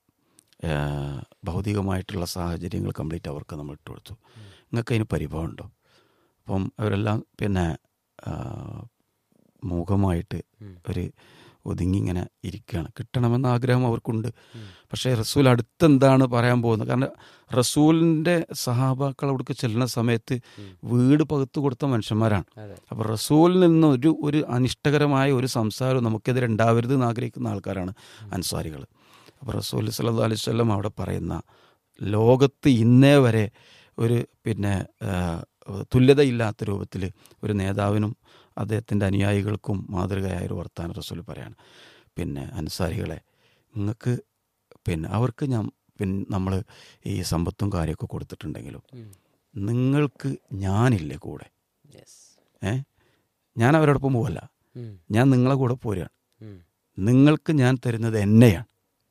ഏഹ് ഭൗതികമായിട്ടുള്ള സാഹചര്യങ്ങൾ കംപ്ലീറ്റ് അവർക്ക് നമ്മൾ ഇട്ട് കൊടുത്തു നിങ്ങൾക്ക് അതിന് പരിഭവമുണ്ടോ അപ്പം അവരെല്ലാം പിന്നെ ആ, മൂകമായിട്ട് ഒരു ഒതുങ്ങിങ്ങനെ ഇരിക്കുകയാണ് കിട്ടണമെന്ന ആഗ്രഹം അവർക്കുണ്ട് പക്ഷേ റസൂൽ അടുത്തെന്താണ് പറയാൻ പോകുന്നത് കാരണം റസൂലിൻ്റെ സഹാബാക്കൾ അവിടേക്ക് ചെല്ലുന്ന സമയത്ത് വീട് പകുത്തു കൊടുത്ത മനുഷ്യന്മാരാണ് അതെ. അപ്പോൾ റസൂലിൽ നിന്ന് ഒരു ഒരു അനിഷ്ടകരമായ ഒരു സംസാരവും നമുക്കെതിരെ ഉണ്ടാവരുത് എന്ന് ആഗ്രഹിക്കുന്ന ആൾക്കാരാണ് അൻസാരികൾ അപ്പോൾ റസൂൽ സല്ലല്ലാഹു അലൈഹി വസല്ലം അവിടെ പറയുന്ന ലോകത്ത് ഇന്നേ വരെ ഒരു പിന്നെ ആ, തുല്യതയില്ലാത്ത രൂപത്തിൽ ഒരു നേതാവിനും അദ്ദേഹത്തിൻ്റെ അനുയായികൾക്കും മാതൃകയായ ഒരു വർത്താനം റസൂൽ പറയാണ് പിന്നെ അൻസാരികളെ നിങ്ങൾക്ക് പിന്നെ അവർക്ക് ഞാൻ പിന്നെ നമ്മൾ ഈ സമ്പത്തും കാര്യമൊക്കെ കൊടുത്തിട്ടുണ്ടെങ്കിലും നിങ്ങൾക്ക് ഞാനില്ലേ കൂടെ ഏ ഞാൻ അവരോടൊപ്പം പോവല്ല ഞാൻ നിങ്ങളെ കൂടെ പോരുകയാണ് നിങ്ങൾക്ക് ഞാൻ തരുന്നത് എന്നെയാണ്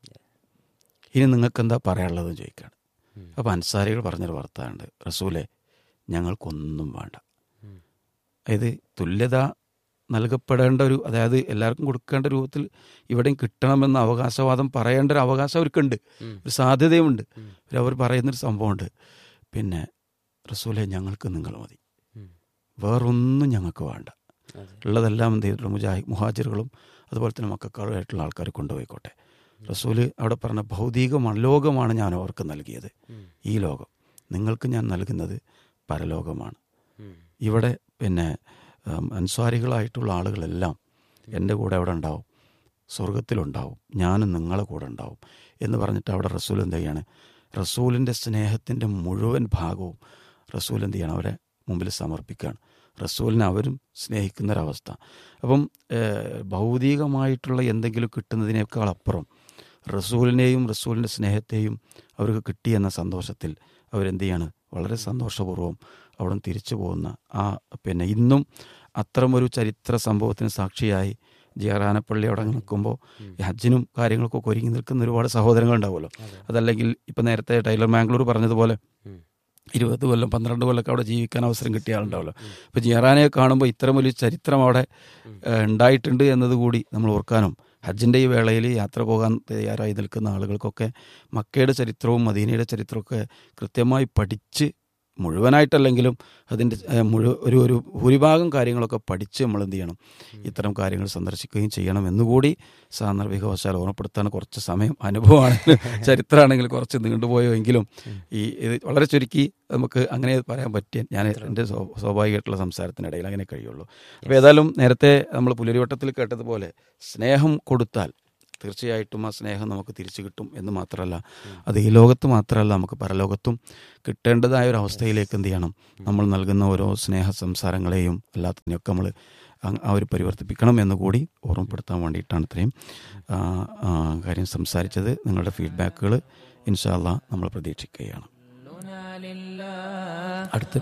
ഇനി നിങ്ങൾക്ക് എന്താ പറയാനുള്ളതെന്ന് ചോദിക്കുകയാണ് അപ്പോൾ അൻസാരികൾ പറഞ്ഞൊരു വാർത്തയുണ്ട് റസൂലെ ഞങ്ങൾക്കൊന്നും വേണ്ട അതായത് തുല്യത നൽകപ്പെടേണ്ട ഒരു അതായത് എല്ലാവർക്കും കൊടുക്കേണ്ട രൂപത്തിൽ ഇവിടെയും കിട്ടണമെന്ന അവകാശവാദം പറയേണ്ട ഒരു അവകാശം അവർക്കുണ്ട് ഒരു സാധ്യതയുമുണ്ട് ഒരു അവർ പറയുന്നൊരു സംഭവമുണ്ട് പിന്നെ റസൂലെ ഞങ്ങൾക്ക് നിങ്ങൾ മതി വേറൊന്നും ഞങ്ങൾക്ക് വേണ്ട ഉള്ളതെല്ലാം എന്ത് ചെയ്തിട്ടുള്ള മുജാഹി മുഹാജിറുകളും അതുപോലെ തന്നെ മക്കാരുമായിട്ടുള്ള ആൾക്കാർ കൊണ്ടുപോയിക്കോട്ടെ റസൂല് അവിടെ പറഞ്ഞ ഭൗതികമാണ് ലോകമാണ് ഞാൻ അവർക്ക് നൽകിയത് ഈ ലോകം നിങ്ങൾക്ക് ഞാൻ നൽകുന്നത് പരലോകമാണ് ഇവിടെ പിന്നെ ഉം, അൻസ്വാരികളായിട്ടുള്ള ആളുകളെല്ലാം എൻ്റെ കൂടെ അവിടെ ഉണ്ടാവും സ്വർഗത്തിലുണ്ടാവും ഞാനും നിങ്ങളെ കൂടെ ഉണ്ടാവും എന്ന് പറഞ്ഞിട്ട് അവിടെ റസൂൽ എന്ത് ചെയ്യാണ് റസൂലിൻ്റെ സ്നേഹത്തിൻ്റെ മുഴുവൻ ഭാഗവും റസൂൽ എന്ത് ചെയ്യണം അവരെ മുമ്പിൽ സമർപ്പിക്കുകയാണ് റസൂലിനെ അവരും സ്നേഹിക്കുന്നൊരവസ്ഥ അപ്പം ഏഹ്, ഭൗതികമായിട്ടുള്ള എന്തെങ്കിലും കിട്ടുന്നതിനേക്കാൾ അപ്പുറം റസൂലിനെയും റസൂലിൻ്റെ സ്നേഹത്തെയും അവർക്ക് കിട്ടിയെന്ന സന്തോഷത്തിൽ അവരെന്ത് ചെയ്യാണ് വളരെ സന്തോഷപൂർവ്വം അവിടെ നിന്ന് തിരിച്ചു പോകുന്ന ആ പിന്നെ ഇന്നും അത്തരമൊരു ചരിത്ര സംഭവത്തിന് സാക്ഷിയായി ജിയാറാനപ്പള്ളി അവിടെ നിൽക്കുമ്പോൾ ഈ ഹജ്ജിനും കാര്യങ്ങൾക്കൊക്കെ ഒരുങ്ങി നിൽക്കുന്ന ഒരുപാട് സഹോദരങ്ങൾ ഉണ്ടാവുമല്ലോ അതല്ലെങ്കിൽ ഇപ്പം നേരത്തെ ടൈലർ മാംഗ്ലൂർ പറഞ്ഞതുപോലെ ഇരുപത് കൊല്ലം പന്ത്രണ്ട് കൊല്ലമൊക്കെ അവിടെ ജീവിക്കാൻ അവസരം കിട്ടിയ ആളുണ്ടാവുമല്ലോ ഇപ്പോൾ ജിയാറാനെ കാണുമ്പോൾ ഇത്തരം വലിയ ചരിത്രം അവിടെ ഏഹ്, ഉണ്ടായിട്ടുണ്ട് എന്നതുകൂടി നമ്മൾ ഓർക്കാനും ഹജ്ജിൻ്റെ ഈ വേളയിൽ യാത്ര പോകാൻ തയ്യാറായി നിൽക്കുന്ന ആളുകൾക്കൊക്കെ മക്കയുടെ ചരിത്രവും മദീനയുടെ ചരിത്രമൊക്കെ കൃത്യമായി പഠിച്ച് മുഴുവനായിട്ടല്ലെങ്കിലും അതിൻ്റെ ഏഹ്, മുഴു ഒരു ഒരു ഭൂരിഭാഗം കാര്യങ്ങളൊക്കെ പഠിച്ച് നമ്മൾ എന്ത് ചെയ്യണം ഇത്തരം കാര്യങ്ങൾ സന്ദർശിക്കുകയും ചെയ്യണം എന്നുകൂടി സാന്ദർഭികവശാൽ ഓർമ്മപ്പെടുത്താൻ കുറച്ച് സമയം അനുഭവമാണെങ്കിലും ചരിത്രമാണെങ്കിൽ കുറച്ച് നീണ്ടുപോയോ എങ്കിലും ഈ ഇത് വളരെ ചുരുക്കി നമുക്ക് അങ്ങനെ പറയാൻ പറ്റിയ ഞാൻ എൻ്റെ സ്വ- സ്വാഭാവികമായിട്ടുള്ള സംസാരത്തിനിടയിൽ അങ്ങനെ കഴിയുള്ളൂ അപ്പോൾ ഏതായാലും നേരത്തെ നമ്മൾ പുലരിവട്ടത്തിൽ കേട്ടതുപോലെ സ്നേഹം കൊടുത്താൽ തീർച്ചയായിട്ടും ആ സ്നേഹം നമുക്ക് തിരിച്ചു കിട്ടും എന്ന് മാത്രമല്ല അത് ഈ ലോകത്ത് മാത്രമല്ല നമുക്ക് പരലോകത്തും കിട്ടേണ്ടതായ ഒരു അവസ്ഥയിലേക്ക് എന്ത് ചെയ്യണം നമ്മൾ നൽകുന്ന ഓരോ സ്നേഹ സംസാരങ്ങളെയും അല്ലാത്തതിനെയൊക്കെ നമ്മൾ ആ ഒരു പരിവർത്തിപ്പിക്കണം എന്ന് കൂടി ഓർമ്മപ്പെടുത്താൻ വേണ്ടിയിട്ടാണ് ഇത്രയും ആ, ആ, കാര്യം സംസാരിച്ചത് നിങ്ങളുടെ ഫീഡ്ബാക്കുകൾ ഇൻഷാല്ല നമ്മൾ പ്രതീക്ഷിക്കുകയാണ് അടുത്ത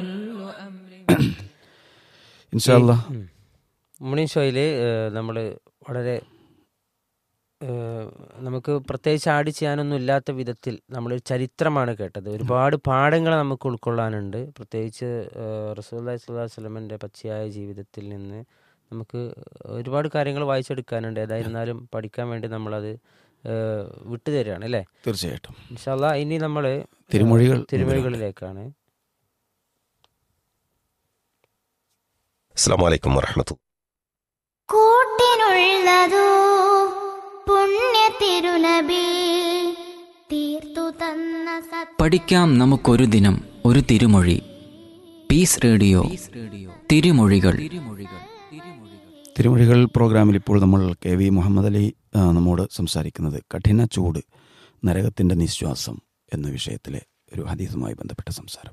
ഇൻഷാല്ല മോർണിംഗ് ഷോയിൽ നമ്മൾ വളരെ ഏഹ്, നമുക്ക് പ്രത്യേകിച്ച് ആഡ് ചെയ്യാനൊന്നും ഇല്ലാത്ത വിധത്തിൽ നമ്മളൊരു ചരിത്രമാണ് കേട്ടത് ഒരുപാട് പാഠങ്ങൾ നമുക്ക് ഉൾക്കൊള്ളാനുണ്ട് പ്രത്യേകിച്ച് റസൂല്ലാ സ്വല്ലാ വസ്ലമിൻ്റെ പച്ചയായ ജീവിതത്തിൽ നിന്ന് നമുക്ക് ഒരുപാട് കാര്യങ്ങൾ വായിച്ചെടുക്കാനുണ്ട് ഏതായിരുന്നാലും പഠിക്കാൻ വേണ്ടി നമ്മളത് ഏഹ്, വിട്ടുതരികയാണ് അല്ലേ തീർച്ചയായിട്ടും ഇൻഷാല്ല ഇനി നമ്മൾ തിരുമൊഴികൾ തിരുമൊഴികളിലേക്കാണ് അസ്സാം വലൈക്കും വർഹമത്തു കൂട്ടിനുള്ളതോ പുണ്യ തിരുനബി തീർത്തു തന്ന സത് പഠിക്കാം നമുക്കൊരു ദിനം ഒരു തിരുമൊഴി പീസ് റേഡിയോ തിരുമൊഴികൾ തിരുമൊഴികൾ പ്രോഗ്രാമിൽ ഇപ്പോൾ നമ്മൾ കെ വി മുഹമ്മദ് അലി ആ, നമ്മോട് സംസാരിക്കുന്നത് കഠിന ചൂട് നരകത്തിൻ്റെ നിശ്വാസം എന്ന വിഷയത്തിലെ ഒരു ഹദീസുമായി ബന്ധപ്പെട്ട സംസാരം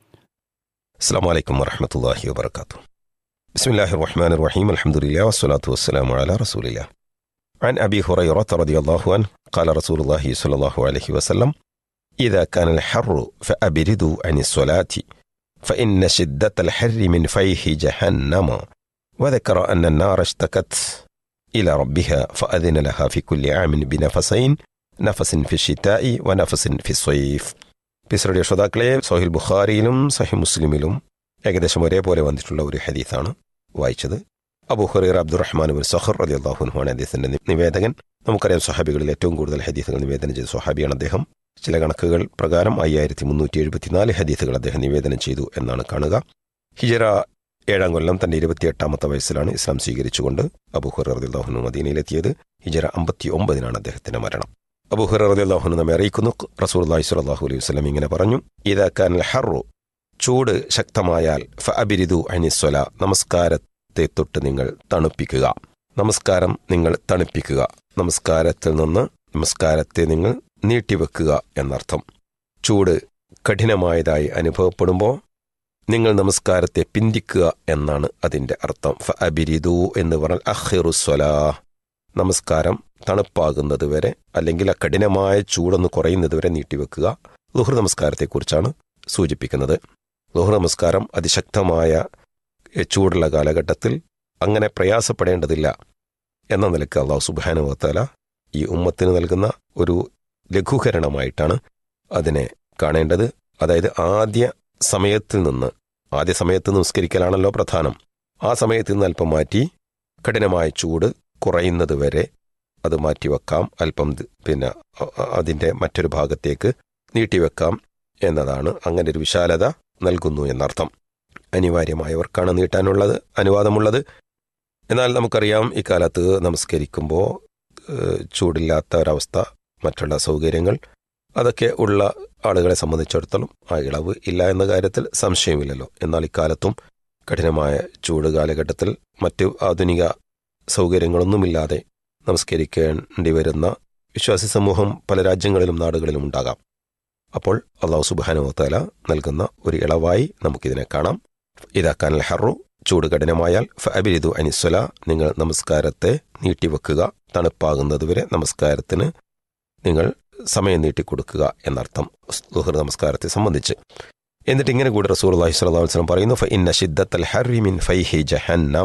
അസ്സാം വലൈക്കും വർഹമത്തല്ലാഹി വബർക്കാത്തു بسم الله الرحمن الرحيم الحمد لله والصلاة والسلام على رسول الله عن أبي هريرة رضي الله عنه قال رسول الله صلى الله عليه وسلم إذا كان الحر فأبردوا عن الصلاة فإن شدة الحر من فيح جهنم وذكر أن النار اشتكت إلى ربها فأذن لها في كل عام بنفسين نفس في الشتاء ونفس في الصيف പിസ്രഡിയ ശ്രോതാക്കളെ സഹിൽ ബുഖാരിയിലും സഹി മുസ്ലിമിലും ഏകദേശം ഒരേപോലെ വന്നിട്ടുള്ള ഒരു ഹദീസാണ് വായിച്ചത് Abu Hurair Abdurahman bin Sakhr റലി അള്ളാഹുനുമാണ് അദ്ദേഹത്തിന്റെ നി- നിവേദകൻ നമുക്കറിയാം സ്വഹാബികളിൽ ഏറ്റവും കൂടുതൽ ഹദീസുകൾ നിവേദനം ചെയ്ത സ്വഹാബിയാണ് അദ്ദേഹം ചില കണക്കുകൾ പ്രകാരം അയ്യായിരത്തി മുന്നൂറ്റി എഴുപത്തിനാല് ഹദീസുകൾ അദ്ദേഹം നിവേദനം ചെയ്തു എന്നാണ് കാണുക ഹിജറ ഏഴാം കൊല്ലം തന്റെ ഇരുപത്തിയെട്ടാമത്തെ വയസ്സിലാണ് ഇസ്ലാം സ്വീകരിച്ചുകൊണ്ട് അബു ഹുറൈർ റലി അള്ളാഹുനു മദീനയിലെത്തിയത് ഹിജറ അമ്പത്തി ഒമ്പതിനാണ് അദ്ദേഹത്തിന്റെ മരണം അബൂഹുറ റളിയല്ലാഹു നമ്മെ അറിയിക്കുന്നു റസൂലുള്ളാഹി സ്വല്ലല്ലാഹു അലൈഹി വസല്ലം ഇങ്ങനെ പറഞ്ഞു ഇദാ കാനൽ ഹർറു ചൂട് ശക്തമായാൽ ഫഅബിരിദു അനിസ്വല നമസ്കാരത്തെ തൊട്ട് നിങ്ങൾ തണുപ്പിക്കുക നമസ്കാരം നിങ്ങൾ തണുപ്പിക്കുക നമസ്കാരത്തിൽ നിന്ന് നമസ്കാരത്തെ നിങ്ങൾ നീട്ടിവെക്കുക എന്നർത്ഥം ചൂട് കഠിനമായതായി അനുഭവപ്പെടുമ്പോൾ നിങ്ങൾ നമസ്കാരത്തെ പിന്തിക്കുക എന്നാണ് അതിന്റെ അർത്ഥം ഫഅബിരിദു എന്ന് പറഞ്ഞാൽ അഖിറുസ്വലാ നമസ്കാരം തണുപ്പാകുന്നത് വരെ അല്ലെങ്കിൽ ആ കഠിനമായ ചൂടൊന്ന് കുറയുന്നത് വരെ നീട്ടിവെക്കുക ലുഹർ നമസ്കാരത്തെക്കുറിച്ചാണ് സൂചിപ്പിക്കുന്നത് ലുഹർ നമസ്കാരം അതിശക്തമായ എ, ചൂടുള്ള കാലഘട്ടത്തിൽ അങ്ങനെ പ്രയാസപ്പെടേണ്ടതില്ല എന്ന നിലക്ക് അള്ളാഹു സുബാനുവത്തല ഈ ഉമ്മത്തിന് നൽകുന്ന ഒരു ലഘൂകരണമായിട്ടാണ് അതിനെ കാണേണ്ടത് അതായത് ആദ്യ സമയത്തിൽ നിന്ന് ആദ്യ സമയത്ത് നമസ്കരിക്കലാണല്ലോ പ്രധാനം ആ സമയത്ത് നിന്ന് അല്പം മാറ്റി കഠിനമായ ചൂട് കുറയുന്നത് വരെ അത് മാറ്റിവെക്കാം അല്പം ദ് പിന്നെ അ- അ- അതിൻ്റെ മറ്റൊരു ഭാഗത്തേക്ക് നീട്ടിവെക്കാം എന്നതാണ് അങ്ങനെ ഒരു വിശാലത നൽകുന്നു എന്നർത്ഥം അനിവാര്യമായവർക്കാണ് നീട്ടാനുള്ളത് അനുവാദമുള്ളത് എന്നാൽ നമുക്കറിയാം ഇക്കാലത്ത് നമസ്കരിക്കുമ്പോൾ ഏഹ്, ചൂടില്ലാത്ത ഒരവസ്ഥ മറ്റുള്ള സൗകര്യങ്ങൾ അതൊക്കെ ഉള്ള ആളുകളെ സംബന്ധിച്ചിടത്തോളം ആ ഇളവ് ഇല്ല എന്ന കാര്യത്തിൽ സംശയമില്ലല്ലോ എന്നാൽ ഇക്കാലത്തും കഠിനമായ ചൂട് കാലഘട്ടത്തിൽ മറ്റു ആധുനിക സൗകര്യങ്ങളൊന്നുമില്ലാതെ നമസ്കരിക്കേണ്ടി വരുന്ന വിശ്വാസി സമൂഹം പല രാജ്യങ്ങളിലും നാടുകളിലും ഉണ്ടാകാം അപ്പോൾ അള്ളാഹു സുബാനുവത്തല നൽകുന്ന ഒരു ഇളവായി നമുക്കിതിനെ കാണാം ഇതാക്കാൻ ഹറു ചൂട് കഠിനമായാൽ ഫഅബിരിദു അനിസ്വല നിങ്ങൾ നമസ്കാരത്തെ നീട്ടിവെക്കുക തണുപ്പാകുന്നതുവരെ നമസ്കാരത്തിന് നിങ്ങൾ സമയം നീട്ടിക്കൊടുക്കുക എന്നർത്ഥം സുഹൃ നമസ്കാരത്തെ സംബന്ധിച്ച് എന്നിട്ട് ഇങ്ങനെ കൂടി റസൂർ അള്ളാഹി സ്വലാ വസ്ലം പറയുന്നു ഫ ഇന്ന ഷിദ്ദത്തൽ ഹർമിൻ ഫൈഹി ജഹന്നം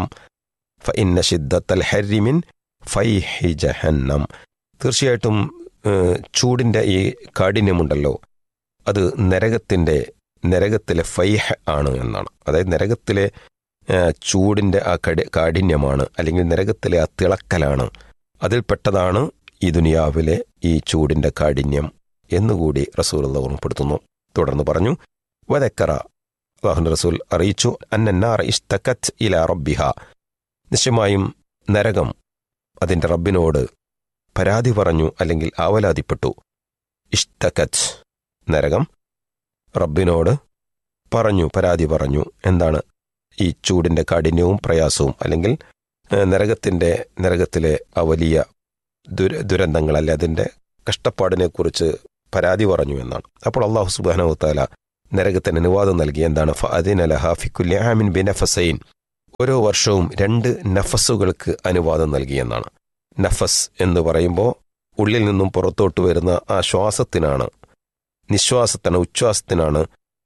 ഫ ഇന്ന ഷിദ്ദത്തൽ ഹർമിൻ ഫൈഹി ജഹന്നം തീർച്ചയായിട്ടും ഏഹ്, ചൂടിന്റെ ഈ കാഠിന്യമുണ്ടല്ലോ അത് നരകത്തിന്റെ നരകത്തിലെ ഫൈഹ് ആണ് എന്നാണ് അതായത് നരകത്തിലെ ഏഹ്, ചൂടിന്റെ ആ കടി കാഠിന്യമാണ് അല്ലെങ്കിൽ നരകത്തിലെ ആ തിളക്കലാണ് അതിൽപ്പെട്ടതാണ് ഈ ദുനിയാവിലെ ഈ ചൂടിന്റെ കാഠിന്യം എന്നുകൂടി റസൂലുള്ള ഓർമ്മപ്പെടുത്തുന്നു തുടർന്ന് പറഞ്ഞു വദക്കറ അള്ളാഹുന്റെ റസൂൽ അറിയിച്ചു അന്നന്നാർ ഇഷ്തക്കത്ത് ഇല റബ്ബിഹ നിശ്ചയമായും നരകം അതിന്റെ റബ്ബിനോട് പരാതി പറഞ്ഞു അല്ലെങ്കിൽ ആവലാതിപ്പെട്ടു ഇഷ്തക്കത്ത് നരകം റബ്ബിനോട് പറഞ്ഞു പരാതി പറഞ്ഞു എന്താണ് ഈ ചൂടിന്റെ കാഠിന്യവും പ്രയാസവും അല്ലെങ്കിൽ ഏഹ്, നരകത്തിന്റെ നരകത്തിലെ ആ വലിയ ദുര ദുരന്തങ്ങൾ അല്ലെ അതിന്റെ കഷ്ടപ്പാടിനെക്കുറിച്ച് പരാതി പറഞ്ഞു എന്നാണ് അപ്പോൾ അള്ളാഹു സുബാനവത്താല നരകത്തിന് അനുവാദം നൽകി എന്താണ് ഫഅദിനലഹാഫിക്കുല്യാമിൻ ബിനഫസൈൻ ഓരോ വർഷവും രണ്ട് നഫസുകൾക്ക് അനുവാദം നൽകിയെന്നാണ് നഫസ് എന്ന് പറയുമ്പോൾ ഉള്ളിൽ നിന്നും പുറത്തോട്ട് വരുന്ന ആ ശ്വാസത്തിനാണ് നിശ്വാസത്തിന് ഉച്ഛ്വാസത്തിനാണ്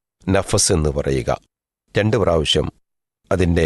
നഫസ് എന്ന് പറയുക രണ്ട് പ്രാവശ്യം അതിൻ്റെ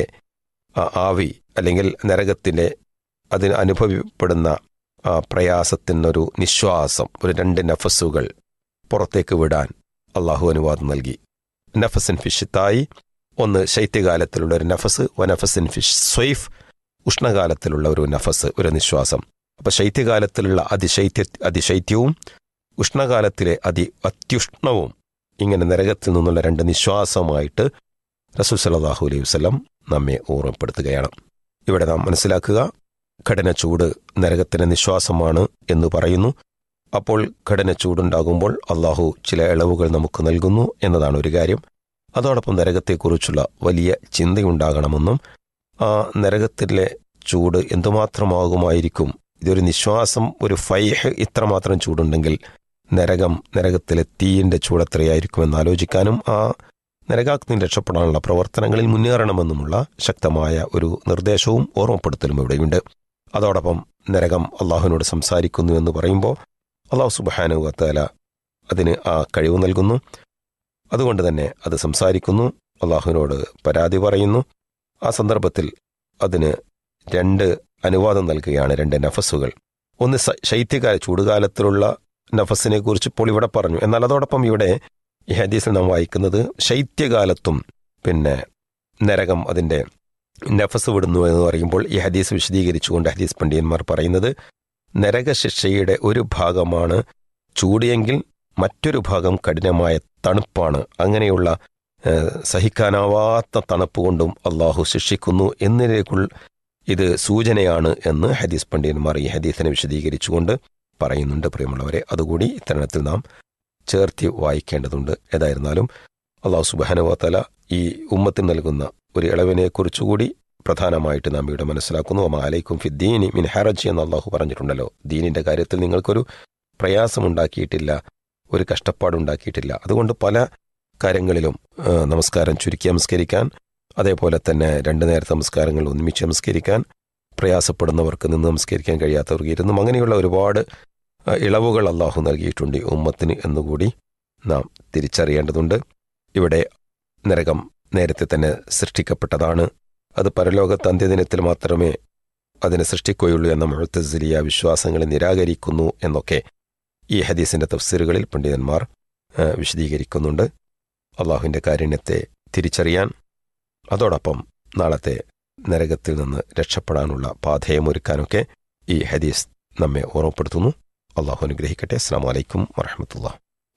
ആ ആവി അല്ലെങ്കിൽ നരകത്തിലെ അതിന് അനുഭവപ്പെടുന്ന ആ പ്രയാസത്തിനൊരു നിശ്വാസം ഒരു രണ്ട് നഫസുകൾ പുറത്തേക്ക് വിടാൻ അള്ളാഹു അനുവാദം നൽകി നഫസിൻ ഫിഷിത്തായി ഒന്ന് ശൈത്യകാലത്തിലുള്ള ഒരു നഫസ് വനഫസിൻ ഫിഷ് സ്വൈഫ് ഉഷ്ണകാലത്തിലുള്ള ഒരു നഫസ് ഒരു നിശ്വാസം അപ്പൊ ശൈത്യകാലത്തിലുള്ള അതിശൈത്യ അതിശൈത്യവും ഉഷ്ണകാലത്തിലെ അതി അത്യുഷ്ണവും ഇങ്ങനെ നരകത്തിൽ നിന്നുള്ള രണ്ട് നിശ്വാസമായിട്ട് റസൂൽ സലാഹു അലൈഹി വസ്ലം നമ്മെ ഓർമ്മപ്പെടുത്തുകയാണ് ഇവിടെ നാം മനസ്സിലാക്കുക കഠിന ചൂട് നരകത്തിന് നിശ്വാസമാണ് എന്ന് പറയുന്നു അപ്പോൾ കഠിന ചൂടുണ്ടാകുമ്പോൾ അള്ളാഹു ചില ഇളവുകൾ നമുക്ക് നൽകുന്നു എന്നതാണ് ഒരു കാര്യം അതോടൊപ്പം നരകത്തെക്കുറിച്ചുള്ള വലിയ ചിന്തയുണ്ടാകണമെന്നും ആ നരകത്തിലെ ചൂട് എന്തുമാത്രമാകുമായിരിക്കും ഇതൊരു നിശ്വാസം ഒരു ഫൈഹ് ഇത്രമാത്രം ചൂടുണ്ടെങ്കിൽ നരകം നരകത്തിലെ തീയിന്റെ ചൂടെത്രയായിരിക്കുമെന്ന് ആലോചിക്കാനും ആ നരകാഗ്നി രക്ഷപ്പെടാനുള്ള പ്രവർത്തനങ്ങളിൽ മുന്നേറണമെന്നുമുള്ള ശക്തമായ ഒരു നിർദ്ദേശവും ഓർമ്മപ്പെടുത്തലും ഇവിടെയുണ്ട് അതോടൊപ്പം നരകം അള്ളാഹുവിനോട് സംസാരിക്കുന്നു എന്ന് പറയുമ്പോൾ അള്ളാഹു സുബാനു വത്താല അതിന് ആ കഴിവ് നൽകുന്നു അതുകൊണ്ട് തന്നെ അത് സംസാരിക്കുന്നു അള്ളാഹുവിനോട് പരാതി പറയുന്നു ആ സന്ദർഭത്തിൽ അതിന് രണ്ട് അനുവാദം നൽകുകയാണ് രണ്ട് നഫസുകൾ ഒന്ന് സ- ശൈത്യകാല ചൂടുകാലത്തിലുള്ള നഫസിനെ കുറിച്ച് ഇപ്പോൾ ഇവിടെ പറഞ്ഞു എന്നാൽ അതോടൊപ്പം ഇവിടെ ഈ ഹദീസിൽ നാം വായിക്കുന്നത് ശൈത്യകാലത്തും പിന്നെ നരകം അതിൻ്റെ നഫസ് വിടുന്നു എന്ന് പറയുമ്പോൾ ഈ ഹദീസ് വിശദീകരിച്ചുകൊണ്ട് ഹദീസ് പണ്ഡിതന്മാർ പറയുന്നത് നരകശിക്ഷയുടെ ഒരു ഭാഗമാണ് ചൂടിയെങ്കിൽ മറ്റൊരു ഭാഗം കഠിനമായ തണുപ്പാണ് അങ്ങനെയുള്ള ഏഹ്, സഹിക്കാനാവാത്ത തണുപ്പ് കൊണ്ടും അള്ളാഹു ശിക്ഷിക്കുന്നു എന്നതിലേക്കുള്ള ഇത് സൂചനയാണ് എന്ന് ഹദീസ് പണ്ഡിതന്മാർ ഈ ഹദീസിനെ വിശദീകരിച്ചുകൊണ്ട് പറയുന്നുണ്ട് പ്രിയമുള്ളവരെ അതുകൂടി ഇത്തരണത്തിൽ നാം ചേർത്തി വായിക്കേണ്ടതുണ്ട് ഏതായിരുന്നാലും അള്ളാഹു സുബാനുവത്തല ഈ ഉമ്മത്തിന് നൽകുന്ന ഒരു ഇളവിനെ കുറിച്ചുകൂടി പ്രധാനമായിട്ട് നാം ഇവിടെ മനസ്സിലാക്കുന്നു ഒമാ അലൈക്കും ഫിദ്ദീനി മിൻ ഹറജ് എന്ന് അള്ളാഹു പറഞ്ഞിട്ടുണ്ടല്ലോ ദീനിന്റെ കാര്യത്തിൽ നിങ്ങൾക്കൊരു പ്രയാസമുണ്ടാക്കിയിട്ടില്ല ഒരു കഷ്ടപ്പാടുണ്ടാക്കിയിട്ടില്ല അതുകൊണ്ട് പല കാര്യങ്ങളിലും ആ, നമസ്കാരം ചുരുക്കി നമസ്കരിക്കാൻ അതേപോലെ തന്നെ രണ്ടു നേരത്തെ നമസ്കാരങ്ങൾ ഒരുമിച്ച് നമസ്കരിക്കാൻ പ്രയാസപ്പെടുന്നവർക്ക് നിന്ന് നമസ്കരിക്കാൻ കഴിയാത്തവർക്ക് ഇരുന്നും അങ്ങനെയുള്ള ഒരുപാട് ആ, ഇളവുകൾ അള്ളാഹു നൽകിയിട്ടുണ്ട് ഈ ഉമ്മത്തിന് എന്നുകൂടി നാം തിരിച്ചറിയേണ്ടതുണ്ട് ഇവിടെ നരകം നേരത്തെ തന്നെ സൃഷ്ടിക്കപ്പെട്ടതാണ് അത് പരലോകത്ത് അന്ത്യദിനത്തിൽ മാത്രമേ അതിനെ സൃഷ്ടിക്കുകയുള്ളൂ എന്ന മുഴത്തസിലിയ വിശ്വാസങ്ങളെ നിരാകരിക്കുന്നു എന്നൊക്കെ ഈ ഹദീസിന്റെ തഫ്സീറുകളിൽ പണ്ഡിതന്മാർ ആ, വിശദീകരിക്കുന്നുണ്ട് അള്ളാഹുവിന്റെ കാരുണ്യത്തെ തിരിച്ചറിയാൻ അതോടൊപ്പം നാളത്തെ നരകത്തിൽ നിന്ന് രക്ഷപ്പെടാനുള്ള പാഥേയമൊരുക്കാനൊക്കെ ഈ ഹദീസ് നമ്മെ ഓർമ്മപ്പെടുത്തുന്നു അള്ളാഹു അനുഗ്രഹിക്കട്ടെ അസ്സാം വലൈക്കും വറഹമത്തുള്ള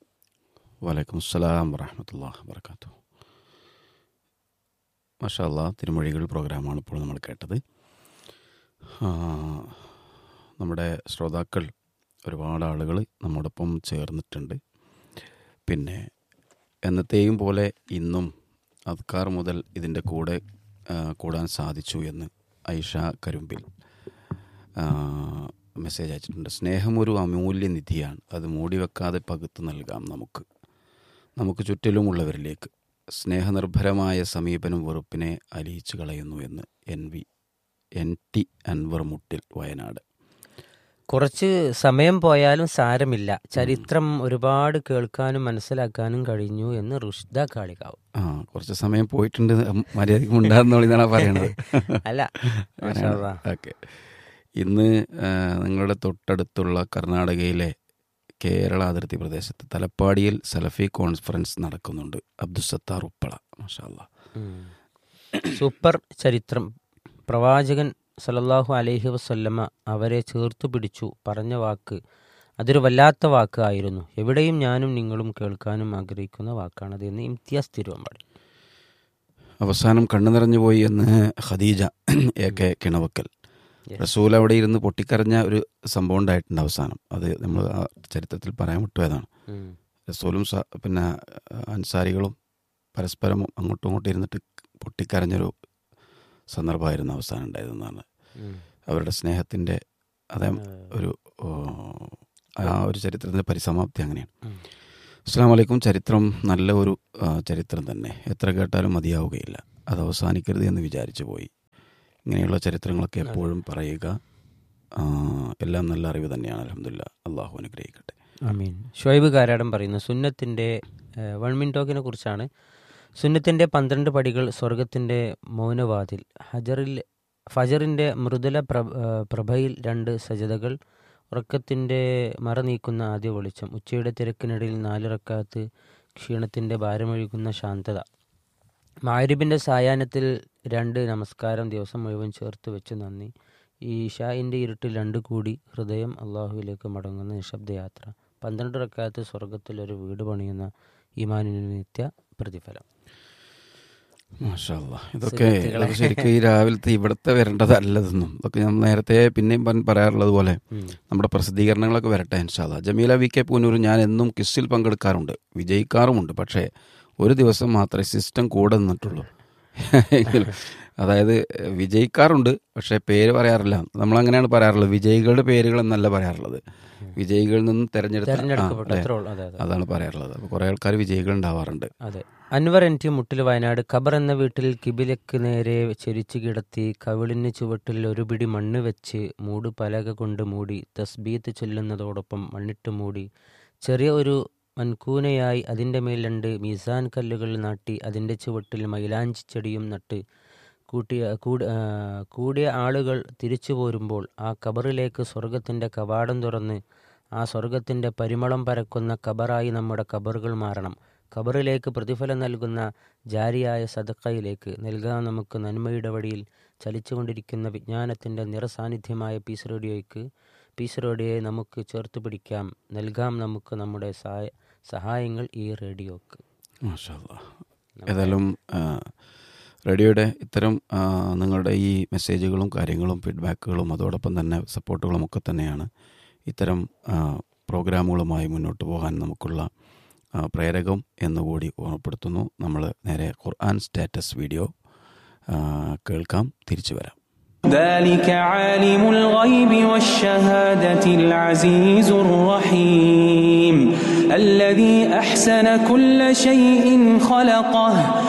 വലൈക്കും അസ്സലാം വറഹമത്തുള്ള വർക്കാത്തു മഷാല്ല തിരുമൊഴികൾ പ്രോഗ്രാമാണ് ഇപ്പോൾ നമ്മൾ കേട്ടത് ആ, നമ്മുടെ ശ്രോതാക്കൾ ഒരുപാട് ആളുകൾ നമ്മോടൊപ്പം ചേർന്നിട്ടുണ്ട് പിന്നെ എന്നത്തെയും പോലെ ഇന്നും അദ്കാർ മുതൽ ഇതിൻ്റെ കൂടെ ആ, കൂടാൻ സാധിച്ചു എന്ന് ഐഷ കരുമ്പിൽ ആ, മെസ്സേജ് അയച്ചിട്ടുണ്ട് സ്നേഹം ഒരു അമൂല്യ നിധിയാണ് അത് മൂടി വെക്കാതെ പകുത്തു നൽകാം നമുക്ക് നമുക്ക് ചുറ്റിലുമുള്ളവരിലേക്ക് സ്നേഹനിർഭരമായ സമീപനം വെറുപ്പിനെ അലിയിച്ചു കളയുന്നു എന്ന് N V N T Anwar Muttil Wayanad കുറച്ച് സമയം പോയാലും സാരമില്ല ചരിത്രം ഒരുപാട് കേൾക്കാനും മനസ്സിലാക്കാനും കഴിഞ്ഞു എന്ന് റുഷ്ദ കാളികാവ് ആ കുറച്ച് സമയം പോയിട്ടുണ്ട് മര്യാദയ്ക്ക് ഉണ്ടാകുന്നതാണ് പറയണത് അല്ല മാഷാ അല്ലാ. ഓക്കെ ഇന്ന് ആ, നിങ്ങളുടെ തൊട്ടടുത്തുള്ള കർണാടകയിലെ കേരള അതിർത്തി പ്രദേശത്ത് തലപ്പാടിയിൽ സലഫി കോൺഫറൻസ് നടക്കുന്നുണ്ട് അബ്ദുസത്താർ ഉപ്പള മാഷാല്ല ഉം. സൂപ്പർ ചരിത്രം പ്രവാചകൻ സല്ലല്ലാഹു അലൈഹി വസല്ലമ അവരെ ചേർത്തു പിടിച്ചു പറഞ്ഞ വാക്ക് അതൊരു വല്ലാത്ത വാക്കായിരുന്നു എവിടെയും ഞാനും നിങ്ങളും കേൾക്കാനും ആഗ്രഹിക്കുന്ന വാക്കാണത് എന്ന് ഇംതിയാസ് തിരുവമ്പാടി അവസാനം കണ്ണു നിറഞ്ഞു പോയി എന്ന് Khadeeja A K Kinavakkal Yes. Rasool അവിടെ ഇരുന്ന് പൊട്ടിക്കരഞ്ഞ ഒരു സംഭവം ഉണ്ടായിട്ടുണ്ട് അവസാനം അത് നമ്മൾ ആ ചരിത്രത്തിൽ പറയാൻ വിട്ടുപോയതാണ് ഉം. റസൂലും സ- പിന്നെ അൻസാരികളും പരസ്പരം അങ്ങോട്ടും ഇങ്ങോട്ടും ഇരുന്നിട്ട് പൊട്ടിക്കരഞ്ഞൊരു സന്ദർഭമായിരുന്നു അവസാനം ഉണ്ടായതെന്നാണ് ഉം. അവരുടെ സ്നേഹത്തിൻ്റെ അതേ ഒരു ഓ, ആ ഒരു ചരിത്രത്തിൻ്റെ പരിസമാപ്തി അങ്ങനെയാണ് ഉം. അസ്സാം വലൈക്കും ചരിത്രം നല്ല ഒരു ആ, ചരിത്രം തന്നെ എത്ര കേട്ടാലും മതിയാവുകയില്ല അത് അവസാനിക്കരുത് എന്ന് വിചാരിച്ചു പോയി ഇങ്ങനെയുള്ള ചരിത്രങ്ങളൊക്കെ എപ്പോഴും പറയുക ആ, എല്ലാം നല്ല അറിവ് തന്നെയാണ് അലഹമില്ല അള്ളാഹു അനുഗ്രഹിക്കട്ടെ അമീൻ ഷുഹൈബ് കാരാടൻ പറയുന്നു സുന്നത്തിൻ്റെ വൺ മിൻ ടോക്കിനെ കുറിച്ചാണ് സുന്നത്തിൻ്റെ പന്ത്രണ്ട് പടികൾ സ്വർഗത്തിൻ്റെ മൗനവാതിൽ ഹജറിൽ ഫജറിൻ്റെ മൃദുല പ്രഭ ഏഹ് പ്രഭയിൽ രണ്ട് സജതകൾ ഉറക്കത്തിൻ്റെ മറ നീക്കുന്ന ആദ്യ വെളിച്ചം ഉച്ചയുടെ തിരക്കിനിടയിൽ നാലിറക്കാത്ത് ക്ഷീണത്തിൻ്റെ ഭാരമൊഴുകുന്ന ശാന്തത മാരിബിൻ്റെ സായാഹ്നത്തിൽ രണ്ട് നമസ്കാരം ദിവസം മുഴുവൻ ചേർത്ത് വെച്ച് നന്ദി ഈ ഇഷായിൻ്റെ ഇരുട്ടിൽ രണ്ട് കൂടി ഹൃദയം അള്ളാഹുവിലേക്ക് മടങ്ങുന്ന നിശബ്ദയാത്ര പന്ത്രണ്ട് റക്കാത്ത് സ്വർഗത്തിൽ ഒരു വീട് പണിയുന്ന ഈമാനിന് നിത്യ പ്രതിഫലം മാഷാ ഇതൊക്കെ ഇതൊക്കെ ശരിക്കും ഈ രാവിലത്തെ ഇവിടുത്തെ വരേണ്ടതല്ലതെന്നും ഇതൊക്കെ ഞാൻ നേരത്തെ പിന്നെയും പൻ- പറയാറുള്ളത് പോലെ ഉം. നമ്മുടെ പ്രസിദ്ധീകരണങ്ങളൊക്കെ വരട്ടെ ഇൻഷാല്ല ജമീല വി കെ പൂനൂർ ഞാൻ എന്നും കിസ്സിൽ പങ്കെടുക്കാറുണ്ട് വിജയിക്കാറുമുണ്ട് പക്ഷേ ഒരു ദിവസം മാത്രമേ സിസ്റ്റം കൂടെ നിന്നിട്ടുള്ളൂ എങ്കിലും അതായത് വിജയിക്കാറുണ്ട് പക്ഷേ പേര് പറയാറില്ല നമ്മളങ്ങനെയാണ് പറയാറുള്ളത് വിജയികളുടെ പേരുകൾ എന്നല്ല പറയാറുള്ളത് വിജയികളിൽ നിന്ന് തെരഞ്ഞെടുത്ത ആ, തെരഞ്ഞെടുക്കപ്പെട്ട അതെ. അത്രേ ഉള്ളൂ അതെ അതെ അതാണ് പറയാറുള്ളത് അപ്പോൾ കുറേ ആൾക്കാർ വിജയികൾ ഉണ്ടാവാറുണ്ട് അതെ അൻവർ എൻ ടി മുട്ടിൽ വയനാട് ഖബർ എന്ന വീട്ടിൽ കിബിലക്ക് നേരെ ചെരിച്ചു കിടത്തി കവിളിന് ചുവട്ടിൽ ഒരു പിടി മണ്ണ് വെച്ച് മൂട് പലക കൊണ്ട് മൂടി തസ്ബീത്ത് ചൊല്ലുന്നതോടൊപ്പം മണ്ണിട്ട് മൂടി ചെറിയ ഒരു മൻകൂനയായി അതിൻ്റെ മേൽ രണ്ട് മീസാൻ കല്ലുകൾ നാട്ടി അതിൻ്റെ ചുവട്ടിൽ മൈലാഞ്ചി ചെടിയും നട്ട് കൂട്ടിയ കൂട് ആ, കൂടിയ ആളുകൾ തിരിച്ചു പോരുമ്പോൾ ആ കബറിലേക്ക് സ്വർഗത്തിൻ്റെ കവാടം തുറന്ന് ആ സ്വർഗത്തിൻ്റെ പരിമളം പരക്കുന്ന കബറായി നമ്മുടെ കബറുകൾ മാറണം ഖബറിലേക്ക് പ്രതിഫലം നൽകുന്ന ജാരിയായ സദക്കയിലേക്ക് നൽകാൻ നമുക്ക് നന്മയുടെ വഴിയിൽ ചലിച്ചുകൊണ്ടിരിക്കുന്ന വിജ്ഞാനത്തിൻ്റെ നിറസാന്നിധ്യമായ പീസ് റേഡിയോയ്ക്ക് പീസ് റേഡിയോയെ നമുക്ക് ചേർത്ത് പിടിക്കാം നൽകാം നമുക്ക് നമ്മുടെ സഹായ സഹായങ്ങൾ ഈ റേഡിയോക്ക് മാഷാ ഏതായാലും ആ, റേഡിയോയുടെ ഇത്തരം ആ, നിങ്ങളുടെ ഈ മെസ്സേജുകളും കാര്യങ്ങളും ഫീഡ്ബാക്കുകളും അതോടൊപ്പം തന്നെ സപ്പോർട്ടുകളും ഒക്കെ തന്നെയാണ് ഇത്തരം ആ, പ്രോഗ്രാമുകളുമായി മുന്നോട്ട് പോകാൻ നമുക്കുള്ള ആ, പ്രേരകം എന്നുകൂടി ഓർമ്മപ്പെടുത്തുന്നു നമ്മൾ നേരെ ഖുർആൻ സ്റ്റാറ്റസ് വീഡിയോ ആ, കേൾക്കാം തിരിച്ചു വരാം ذلك عالم الغيب والشهادة العزيز الرحيم الذي أحسن كل شيء خلقه